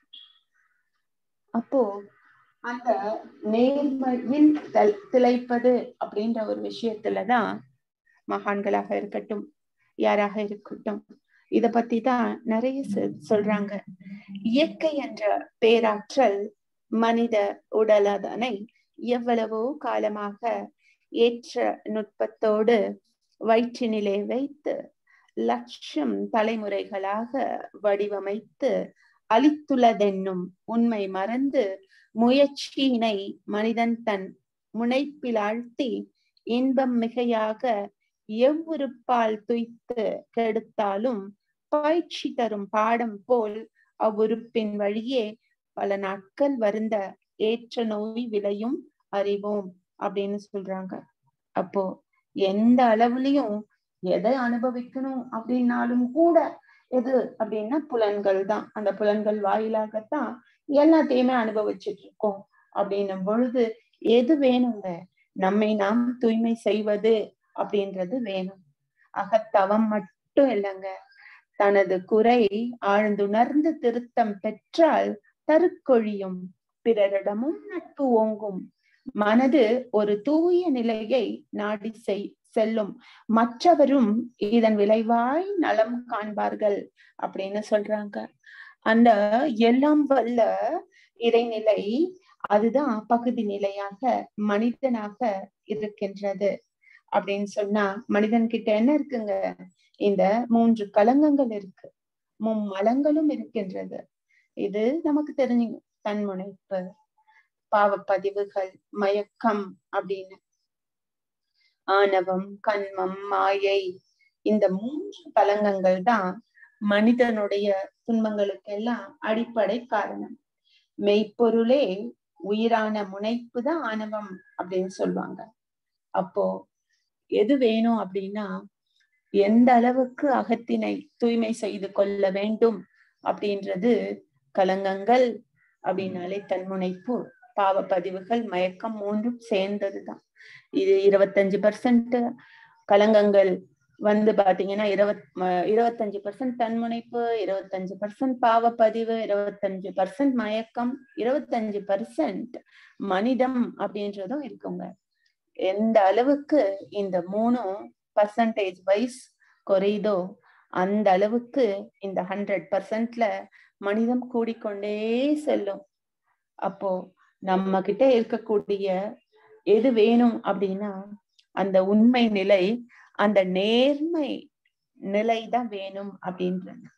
அப்போ அந்த நேர்மையில் திளைப்பது அப்படின்ற ஒரு விஷயத்துலதான் மகான்களாக இருக்கட்டும் யாராக இருக்கட்டும் இத பத்தி தான் நிறைய சொல்றாங்க இயற்கை என்ற பேராற்றல் மனித உடலதனை எவ்வளவோ காலமாக ஏற்ற நுட்பத்தோடு வயிற்றினிலே வைத்து லட்சம் தலைமுறைகளாக வடிவமைத்து அளித்துள்ளதென்னும் உண்மை மறந்து முயற்சியினை மனிதன் தன் முனைப்பில் ஆழ்த்தி இன்பம் மிகையாக எவ்வுறுப்பால் துய்த்து கெடுத்தாலும் பயிற்சி தரும் பாடம் போல் அவ்வுறுப்பின் வழியே பல நாட்கள் வருந்த ஏற்ற நோய் விளையும் அறிவோம் அப்படின்னு சொல்றாங்க அப்போ எந்த அளவுலயும் எதை அனுபவிக்கணும் அப்படின்னாலும் கூட எது அப்படின்னா புலன்கள் தான் அந்த புலன்கள் வாயிலாகத்தான் எல்லாத்தையுமே அனுபவிச்சுட்டு இருக்கோம் அப்படின்னும் பொழுது எது வேணுங்க நம்மை நாம் தூய்மை செய்வது அப்படின்றது வேணும் அகத்தவம் மட்டும் இல்லைங்க தனது குறை ஆழ்ந்துணர்ந்து திருத்தம் பெற்றால் தருக்கொழியும் பிறரிடமும் நட்பு ஓங்கும் மனது ஒரு தூய நிலையை நாடி செய் செல்லும் மற்றவரும் இதன் விளைவாய் நலம் காண்பார்கள் அப்படின்னு சொல்றாங்க அந்த எல்லாம் வல்ல இறைநிலை அதுதான் பகுதி நிலையாக மனிதனாக இருக்கின்றது அப்படின்னு சொன்னா மனிதன் கிட்ட என்ன இருக்குங்க இந்த மூன்று கலங்கங்கள் இருக்கு மும்மலங்களும் இருக்கின்றது இது நமக்கு தெரிஞ்சு தன்முனைப்பு பாவப்பதிவுகள் மயக்கம் அப்படின்னு ஆணவம் கண்மம் மாயை இந்த மூன்று கலங்கங்கள் தான் மனிதனுடைய துன்பங்களுக்கெல்லாம் அடிப்படை காரணம் மெய்ப்பொருளே உயிரான முனைப்பு தான் ஆணவம் அப்படின்னு சொல்லுவாங்க அப்போ எது வேணும் அப்படின்னா எந்த அளவுக்கு அகத்தினை தூய்மை செய்து கொள்ள வேண்டும் அப்படின்றது கலங்கங்கள் அப்படின்னாலே தன்முனைப்பு பாவப்பதிவுகள் மயக்கம் மூன்றும் சேர்ந்ததுதான் இது இருபத்தஞ்சு பர்சன்ட் கலங்கங்கள் வந்து பாத்தீங்கன்னா இருபத் இருபத்தஞ்சு பர்சன்ட் தன்முனைப்பு இருபத்தஞ்சு பர்சன்ட் பாவப்பதிவு இருபத்தஞ்சு பர்சன்ட் மயக்கம் இருபத்தஞ்சு பர்சன்ட் மனிதம் அப்படின்றதும் இருக்குங்க எந்த அளவுக்கு இந்த மூணும் பர்சன்டேஜ் வைஸ் குறையுதோ அந்த அளவுக்கு இந்த ஹண்ட்ரட் பர்சன்ட்ல மனிதம் கூடிக்கொண்டே செல்லும் அப்போ நம்ம கிட்ட இருக்கக்கூடிய எது வேணும் அப்படின்னா அந்த உண்மை நிலை அந்த நேர்மை நிலை தான் வேணும் அப்படின்றது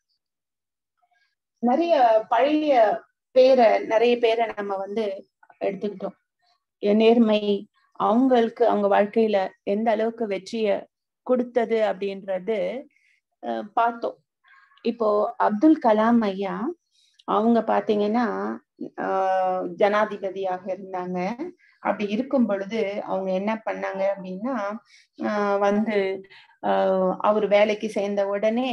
நிறைய பழைய பேரை நிறைய பேரை நம்ம வந்து எடுத்துக்கிட்டோம் நேர்மை அவங்களுக்கு அவங்க வாழ்க்கையில எந்த அளவுக்கு வெற்றிய கொடுத்தது அப்படின்றது பார்த்தோம் இப்போ அப்துல் கலாம் ஐயா அவங்க பாத்தீங்கன்னா ஆஹ் ஜனாதிபதியாக இருந்தாங்க அப்படி இருக்கும் பொழுது அவங்க என்ன பண்ணாங்க அப்படின்னா ஆஹ் வந்து ஆஹ் அவர் வேலைக்கு சேர்ந்த உடனே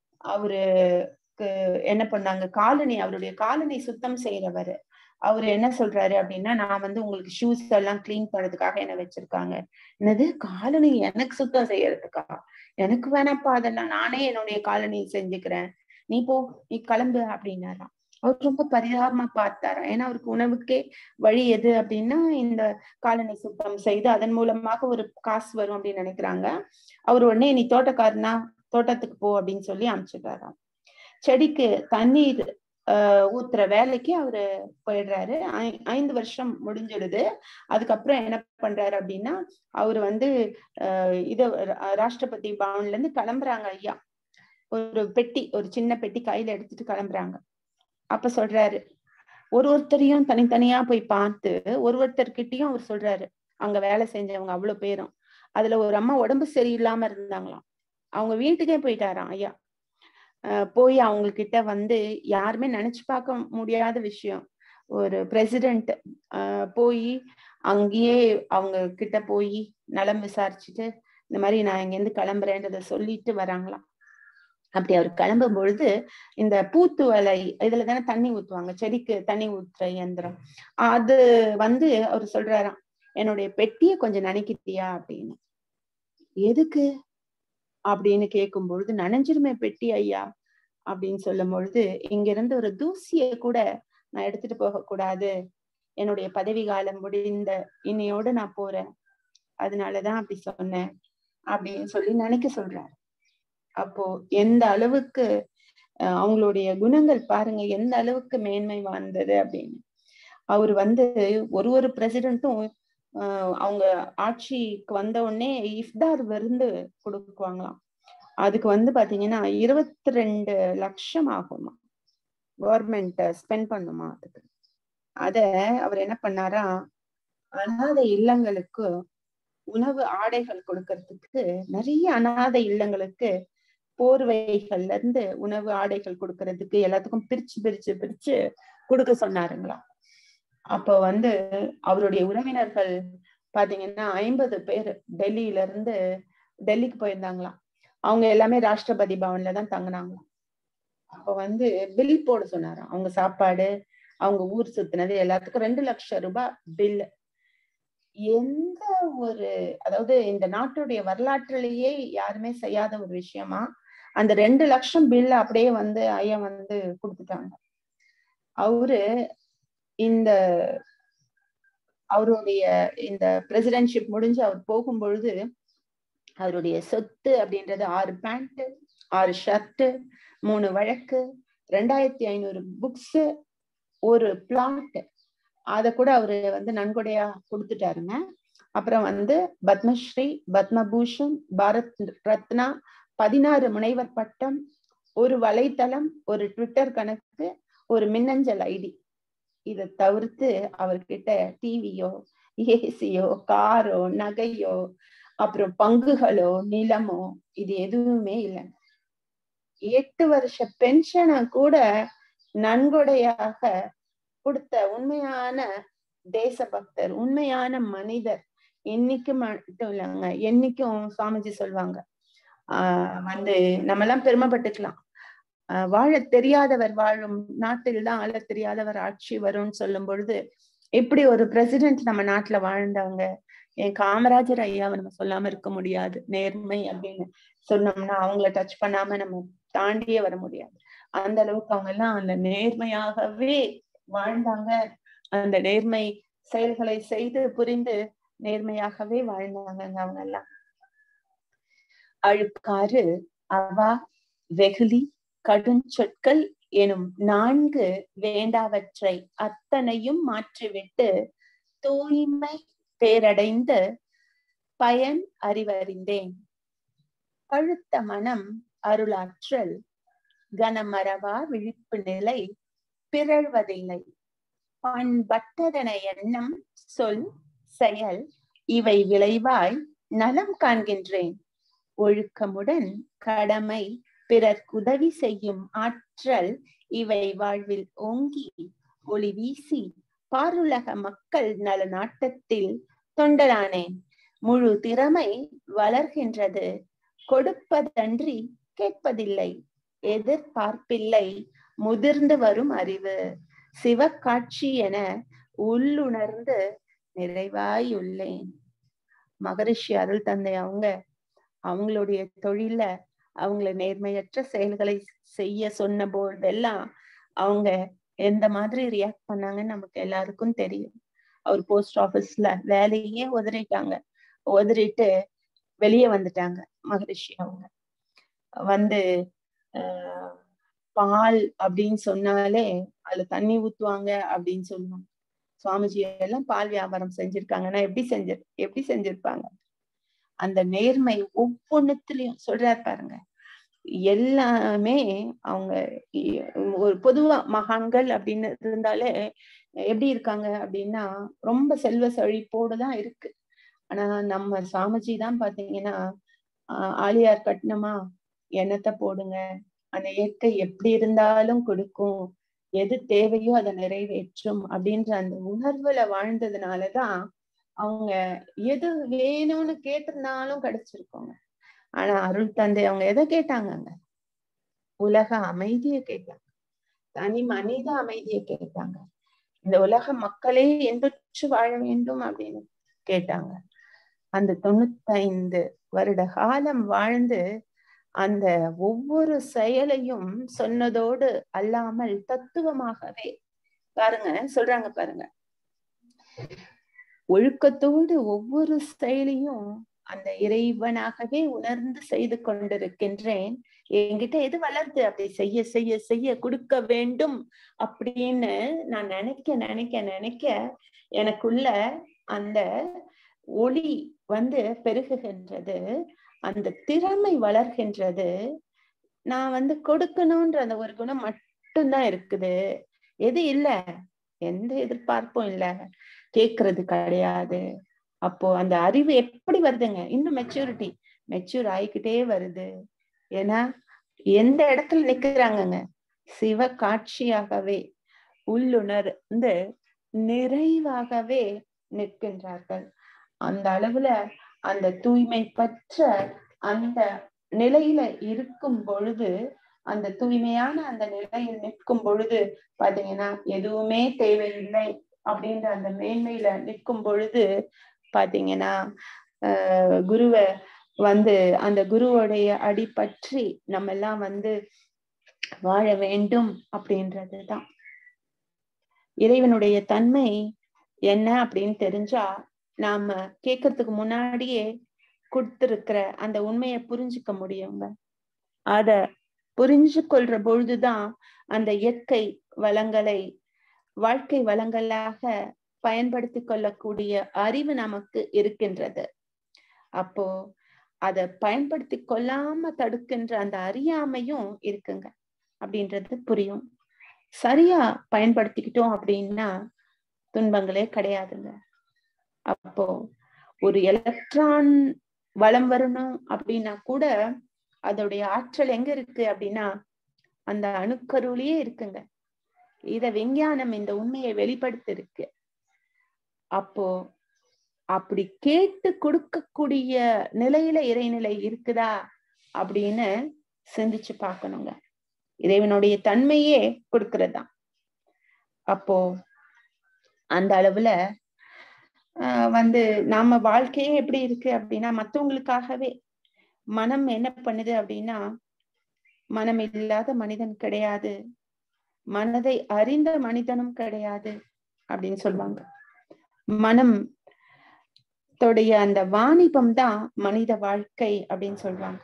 அவருக்கு என்ன பண்ணாங்க காலனி அவருடைய காலனி சுத்தம் செய்யறவர் அவர் என்ன சொல்றாரு அப்படின்னா நான் வந்து உங்களுக்கு ஷூஸ் எல்லாம் கிளீன் பண்றதுக்காக என்ன வச்சிருக்காங்க என்னது காலனி எனக்கு சுத்தம் செய்யறதுக்கா எனக்கு வேணாப்பா அதெல்லாம் நானே என்னுடைய காலனி செஞ்சுக்கிறேன் நீ போ நீ கிளம்பு அப்படின்னாராம் அவர் ரொம்ப பரிதாபமா பார்த்தாரா ஏன்னா அவருக்கு உணவுக்கே வழி எது அப்படின்னா இந்த காலனி சுத்தம் செய்து அதன் மூலமாக ஒரு காசு வரும் அப்படின்னு நினைக்கிறாங்க அவர் உடனே நீ தோட்டக்காரனா தோட்டத்துக்கு போ அப்படின்னு சொல்லி அனுப்பிச்சுட்டாராம் செடிக்கு தண்ணீர் ஆஹ் ஊத்துற வேலைக்கு அவரு போயிடுறாரு ஐந்து வருஷம் முடிஞ்சிடுது அதுக்கப்புறம் என்ன பண்றாரு அப்படின்னா அவரு வந்து ஆஹ் இத ராஷ்டிரபதி பவன்ல இருந்து கிளம்புறாங்க ஐயா ஒரு பெட்டி ஒரு சின்ன பெட்டி கையில எடுத்துட்டு கிளம்புறாங்க அப்ப சொல்றாரு ஒரு ஒருத்தரையும் தனித்தனியா போய் பார்த்து ஒரு ஒருத்தர்கிட்டயும் அவர் சொல்றாரு அங்க வேலை செஞ்சவங்க அவ்வளவு பேரும் அதுல ஒரு அம்மா உடம்பு சரியில்லாம இருந்தாங்களாம் அவங்க வீட்டுக்கே போயிட்டாராம் ஐயா அஹ் போய் அவங்க கிட்ட வந்து யாருமே நினைச்சு பார்க்க முடியாத விஷயம் ஒரு பிரசிடென்ட் போய் அங்கேயே அவங்க கிட்ட போய் நலம் விசாரிச்சுட்டு இந்த மாதிரி நான் இங்கேருந்து கிளம்புறேன்றத சொல்லிட்டு வராங்களாம் அப்படி அவர் கிளம்பும் பொழுது இந்த பூத்துவலை இதுல தானே தண்ணி ஊத்துவாங்க செடிக்கு தண்ணி ஊத்துற இயந்திரம் அது வந்து அவர் சொல்றாராம் என்னுடைய பெட்டியை கொஞ்சம் நினைக்கிட்டியா அப்படின்னு எதுக்கு அப்படின்னு கேட்கும் பொழுது நனைஞ்சிருமே பெட்டி ஐயா அப்படின்னு சொல்லும் பொழுது இங்க இருந்து ஒரு தூசிய கூட நான் எடுத்துட்டு போக கூடாது என்னுடைய பதவி காலம் முடிந்த இன்னையோட நான் போறேன் அதனாலதான் அப்படி சொன்னேன் அப்படின்னு சொல்லி நினைக்க சொல்றாரு அப்போ எந்த அளவுக்கு அஹ் அவங்களுடைய குணங்கள் பாருங்க எந்த அளவுக்கு மேன்மை வாழ்ந்தது அப்படின்னு அவர் வந்து ஒரு ஒரு பிரசிடென்ட்டும் அவங்க ஆட்சிக்கு வந்த உடனே இஃப்தார் விருந்து கொடுக்குவாங்களாம் அதுக்கு வந்து பாத்தீங்கன்னா இருபத்தி ரெண்டு லட்சம் ஆகுமா கவர்மெண்ட் ஸ்பெண்ட் பண்ணுமா அதுக்கு அத அவர் என்ன பண்ணாரா அனாதை இல்லங்களுக்கு உணவு ஆடைகள் கொடுக்கறதுக்கு நிறைய அனாதை இல்லங்களுக்கு போர்வைகள்ல இருந்து உணவு ஆடைகள் கொடுக்கறதுக்கு எல்லாத்துக்கும் பிரிச்சு பிரிச்சு பிரிச்சு கொடுக்க சொன்னாருங்களா அப்போ வந்து அவருடைய உறவினர்கள் பாத்தீங்கன்னா ஐம்பது பேர் டெல்லியில இருந்து டெல்லிக்கு போயிருந்தாங்களாம் அவங்க எல்லாமே ராஷ்டிரபதி பவன்ல தான் தங்கினாங்களாம் அப்ப வந்து பில் போட சொன்னாராம் அவங்க சாப்பாடு அவங்க ஊர் சுத்தினது எல்லாத்துக்கும் ரெண்டு லட்சம் ரூபாய் பில் எந்த ஒரு அதாவது இந்த நாட்டுடைய வரலாற்றிலேயே யாருமே செய்யாத ஒரு விஷயமா அந்த ரெண்டு லட்சம் பில் அப்படியே வந்து ஐயா வந்து கொடுத்துட்டாங்க அவரு இந்த அவருடைய இந்த பிரசிடென்ட்ஷிப் முடிஞ்சு அவர் போகும் பொழுது அவருடைய சொத்து அப்படின்றது ஆறு பேண்ட் ஆறு ஷர்ட் மூணு வழக்கு ரெண்டாயிரத்தி ஐநூறு புக்ஸ் ஒரு பிளாட் அத கூட அவரு வந்து நன்கொடையா கொடுத்துட்டாருங்க அப்புறம் வந்து பத்மஸ்ரீ பத்மபூஷன் பாரத் ரத்னா பதினாறு முனைவர் பட்டம் ஒரு வலைத்தளம் ஒரு ட்விட்டர் கணக்கு ஒரு மின்னஞ்சல் ஐடி இதை தவிர்த்து அவர்கிட்ட டிவியோ ஏசியோ காரோ நகையோ அப்புறம் பங்குகளோ நிலமோ இது எதுவுமே இல்லைங்க எட்டு வருஷ பென்ஷனை கூட நன்கொடையாக கொடுத்த உண்மையான தேசபக்தர் உண்மையான மனிதர் என்னைக்கு மட்டும் இல்லைங்க என்னைக்கும் சுவாமிஜி சொல்லுவாங்க ஆஹ் வந்து நம்ம எல்லாம் பெருமைப்பட்டுக்கலாம் ஆஹ் வாழ தெரியாதவர் வாழும் நாட்டில் தான் ஆள தெரியாதவர் ஆட்சி வரும்னு சொல்லும் பொழுது இப்படி ஒரு பிரசிடென்ட் நம்ம நாட்டுல வாழ்ந்தவங்க என் காமராஜர் ஐயாவை நம்ம சொல்லாம இருக்க முடியாது நேர்மை அப்படின்னு சொன்னோம்னா அவங்கள டச் பண்ணாம நம்ம தாண்டியே வர முடியாது அந்த அளவுக்கு அவங்க எல்லாம் அந்த நேர்மையாகவே வாழ்ந்தாங்க அந்த நேர்மை செயல்களை செய்து புரிந்து நேர்மையாகவே வாழ்ந்தாங்க அவங்க எல்லாம் அழுக்காறு அவா வெகுளி கடுஞ்சொற்கள் எனும் நான்கு வேண்டாவற்றை அத்தனையும் மாற்றிவிட்டு தூய்மை பேரடைந்து பயன் அறிவறிந்தேன் பழுத்த மனம் அருளாற்றல் கனமரவா விழிப்பு நிலை பிறழ்வதில்லை பண்பட்டதன எண்ணம் சொல் செயல் இவை விளைவாய் நலம் காண்கின்றேன் ஒழுக்கமுடன் கடமை பிறர்க்குதவி செய்யும் ஆற்றல் இவை வாழ்வில் ஓங்கி ஒளி வீசி பாருலக மக்கள் நல நாட்டத்தில் தொண்டரானேன் முழு திறமை வளர்கின்றது கொடுப்பதன்றி கேட்பதில்லை எதிர்பார்ப்பில்லை முதிர்ந்து வரும் அறிவு சிவக்காட்சி என உள்ளுணர்ந்து நிறைவாயுள்ளேன் மகரிஷி அருள் தந்தை அவங்க அவங்களுடைய தொழில அவங்கள நேர்மையற்ற செயல்களை செய்ய சொன்ன போதெல்லாம் அவங்க எந்த மாதிரி ரியாக்ட் பண்ணாங்கன்னு நமக்கு எல்லாருக்கும் தெரியும் அவர் போஸ்ட் ஆபீஸ்ல வேலையே உதறிட்டாங்க உதறிட்டு வெளியே வந்துட்டாங்க மகரிஷி அவங்க வந்து ஆஹ் பால் அப்படின்னு சொன்னாலே அதுல தண்ணி ஊத்துவாங்க அப்படின்னு சொல்லுவாங்க சுவாமிஜி எல்லாம் பால் வியாபாரம் செஞ்சிருக்காங்கன்னா எப்படி செஞ்சு எப்படி செஞ்சிருப்பாங்க அந்த நேர்மை ஒவ்வொன்னுத்துலயும் சொல்றாரு பாருங்க எல்லாமே அவங்க ஒரு பொதுவா மகான்கள் அப்படின்னு இருந்தாலே எப்படி இருக்காங்க அப்படின்னா ரொம்ப செல்வ செழிப்போடு தான் இருக்கு ஆனா நம்ம சாமிஜி தான் பாத்தீங்கன்னா ஆஹ் ஆலியார் கட்டணமா எண்ணத்தை போடுங்க அந்த இயற்கை எப்படி இருந்தாலும் கொடுக்கும் எது தேவையோ அதை நிறைவேற்றும் அப்படின்ற அந்த உணர்வுல வாழ்ந்ததுனாலதான் அவங்க எது வேணும்னு கேட்டிருந்தாலும் கிடைச்சிருக்கோங்க ஆனா அருள் தந்தை அவங்க எதை கேட்டாங்கங்க உலக அமைதியை கேட்டாங்க தனி மனித அமைதியை கேட்டாங்க இந்த உலக மக்களே இன்புற்று வாழ வேண்டும் அப்படின்னு கேட்டாங்க அந்த தொண்ணூத்தைந்து வருட காலம் வாழ்ந்து அந்த ஒவ்வொரு செயலையும் சொன்னதோடு அல்லாமல் தத்துவமாகவே பாருங்க சொல்றாங்க பாருங்க ஒழுக்கத்தோடு ஒவ்வொரு செயலையும் அந்த இறைவனாகவே உணர்ந்து செய்து கொண்டிருக்கின்றேன் என்கிட்ட எது வளருது அப்படி செய்ய செய்ய செய்ய கொடுக்க வேண்டும் அப்படின்னு நான் நினைக்க நினைக்க நினைக்க எனக்குள்ள அந்த ஒளி வந்து பெருகுகின்றது அந்த திறமை வளர்கின்றது நான் வந்து கொடுக்கணும்ன்ற அந்த ஒரு குணம் மட்டும்தான் இருக்குது எது இல்ல எந்த எதிர்பார்ப்பும் இல்ல கேக்குறது கிடையாது அப்போ அந்த அறிவு எப்படி வருதுங்க இன்னும் மெச்சூரிட்டி மெச்சூர் ஆயிக்கிட்டே வருது ஏன்னா எந்த இடத்துல நிக்கிறாங்கங்க சிவ காட்சியாகவே உள்ளுணர்ந்து நிறைவாகவே நிற்கின்றார்கள் அந்த அளவுல அந்த தூய்மை பற்ற அந்த நிலையில இருக்கும் பொழுது அந்த தூய்மையான அந்த நிலையில் நிற்கும் பொழுது பாத்தீங்கன்னா எதுவுமே தேவையில்லை அப்படின்ற அந்த மேன்மையில நிற்கும் பொழுது பாத்தீங்கன்னா ஆஹ் குருவை வந்து அந்த குருவோடைய அடி பற்றி நம்ம எல்லாம் வந்து வாழ வேண்டும் அப்படின்றதுதான் இறைவனுடைய தன்மை என்ன அப்படின்னு தெரிஞ்சா நாம கேட்கறதுக்கு முன்னாடியே கொடுத்திருக்கிற அந்த உண்மையை புரிஞ்சுக்க முடியுங்க அத புரிஞ்சு கொள்ற பொழுதுதான் அந்த இயற்கை வளங்களை வாழ்க்கை வளங்களாக பயன்படுத்தி கொள்ளக்கூடிய அறிவு நமக்கு இருக்கின்றது அப்போ அத பயன்படுத்தி கொள்ளாம தடுக்கின்ற அந்த அறியாமையும் இருக்குங்க அப்படின்றது புரியும் சரியா பயன்படுத்திக்கிட்டோம் அப்படின்னா துன்பங்களே கிடையாதுங்க அப்போ ஒரு எலக்ட்ரான் வளம் வரணும் அப்படின்னா கூட அதோடைய ஆற்றல் எங்க இருக்கு அப்படின்னா அந்த அணுக்கருவிலேயே இருக்குங்க இத விஞ்ஞானம் இந்த உண்மையை வெளிப்படுத்தி இருக்கு அப்போ அப்படி கேட்டு கொடுக்கக்கூடிய நிலையில இறைநிலை இருக்குதா அப்படின்னு சிந்திச்சு பார்க்கணுங்க இறைவனுடைய தன்மையே கொடுக்கறதா அப்போ அந்த அளவுல ஆஹ் வந்து நாம வாழ்க்கையே எப்படி இருக்கு அப்படின்னா மத்தவங்களுக்காகவே மனம் என்ன பண்ணுது அப்படின்னா மனம் இல்லாத மனிதன் கிடையாது மனதை அறிந்த மனிதனும் கிடையாது அப்படின்னு சொல்லுவாங்க மனம் தொடைய அந்த வாணிபம் தான் மனித வாழ்க்கை அப்படின்னு சொல்லுவாங்க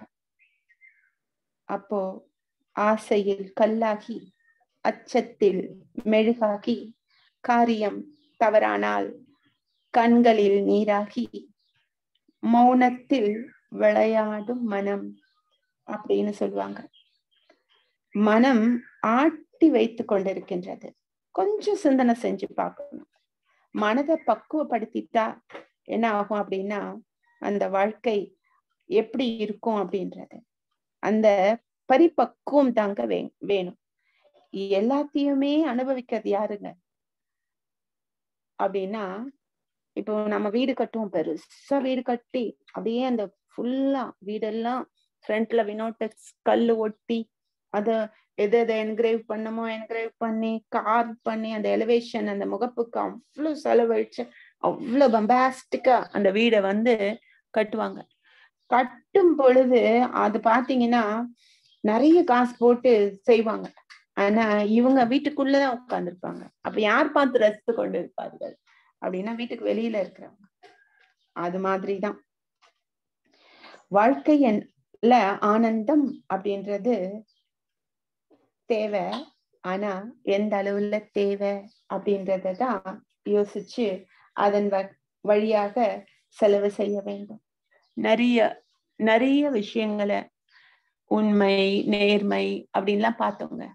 அப்போ ஆசையில் கல்லாகி அச்சத்தில் மெழுகாகி காரியம் தவறானால் கண்களில் நீராகி மௌனத்தில் விளையாடும் மனம் அப்படின்னு சொல்லுவாங்க மனம் ஆட்டி வைத்து கொண்டிருக்கின்றது கொஞ்சம் சிந்தனை செஞ்சு பார்க்கணும் மனதை பக்குவப்படுத்திட்டா என்ன ஆகும் அப்படின்னா அந்த வாழ்க்கை எப்படி இருக்கும் அப்படின்றது அந்த பரிபக்குவம் தாங்க வே வேணும் எல்லாத்தையுமே அனுபவிக்கிறது யாருங்க அப்படின்னா இப்போ நம்ம வீடு கட்டுவோம் பெருசா வீடு கட்டி அப்படியே அந்த ஃபுல்லா வீடெல்லாம் ஃப்ரண்ட்ல வினோடெக்ஸ் கல்லு ஒட்டி அத எதை எதை என்கிரேவ் பண்ணமோ என்கிரேவ் பண்ணி கார் பண்ணி அந்த எலிவேஷன் அந்த முகப்புக்கு அவ்வளவு செலவழிச்சு அவ்வளவு பம்பாஸ்டிக்கா அந்த வீடை வந்து கட்டுவாங்க கட்டும் பொழுது அது பாத்தீங்கன்னா நிறைய காசு போட்டு செய்வாங்க ஆனா இவங்க வீட்டுக்குள்ளதான் உட்கார்ந்துருப்பாங்க அப்ப யார் பார்த்து ரசித்து கொண்டு இருப்பார்கள் அப்படின்னா வீட்டுக்கு வெளியில இருக்கிறவங்க அது மாதிரிதான் வாழ்க்கையில ஆனந்தம் அப்படின்றது தேவை ஆனா எந்த அளவுல தேவை அப்படின்றதான் யோசிச்சு அதன் வழியாக செலவு செய்ய வேண்டும் நிறைய நிறைய விஷயங்களை உண்மை நேர்மை அப்படின்லாம் பார்த்தோங்க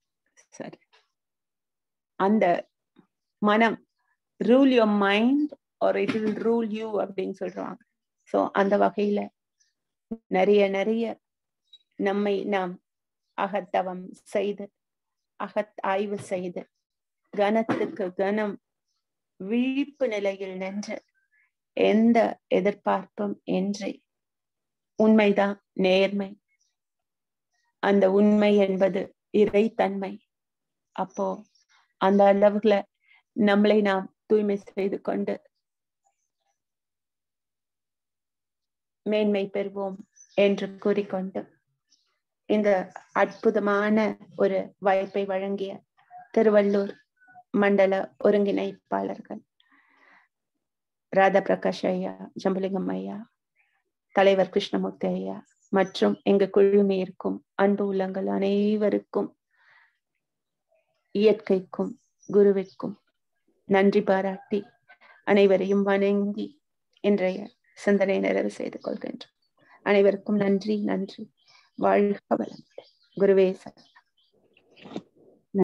சரி அந்த மனம் rule your mind or it will rule you அப்படின்னு சொல்றாங்க ஸோ அந்த வகையில நிறைய நிறைய நம்மை நாம் அகத்தவம் செய்து அகத் ஆய்வு செய்து கனத்துக்கு கனம் விழிப்பு நிலையில் நின்று எந்த எதிர்பார்ப்பும் இன்றி உண்மைதான் நேர்மை அந்த உண்மை என்பது இறைத்தன்மை அப்போ அந்த அளவுல நம்மளை நாம் தூய்மை செய்து கொண்டு மேன்மை பெறுவோம் என்று கூறிக்கொண்டு இந்த அற்புதமான ஒரு வாய்ப்பை வழங்கிய திருவள்ளூர் மண்டல ஒருங்கிணைப்பாளர்கள் ராதா பிரகாஷ் ஐயா ஜம்பலிங்கம் ஐயா தலைவர் கிருஷ்ணமூர்த்தி ஐயா மற்றும் எங்க குழுமி இருக்கும் அன்பு உள்ளங்கள் அனைவருக்கும் இயற்கைக்கும் குருவிற்கும் நன்றி பாராட்டி அனைவரையும் வணங்கி இன்றைய சிந்தனை நிறைவு செய்து கொள்கின்றோம் அனைவருக்கும் நன்றி நன்றி வாழ்க வளமுடன் குருவே சரணம்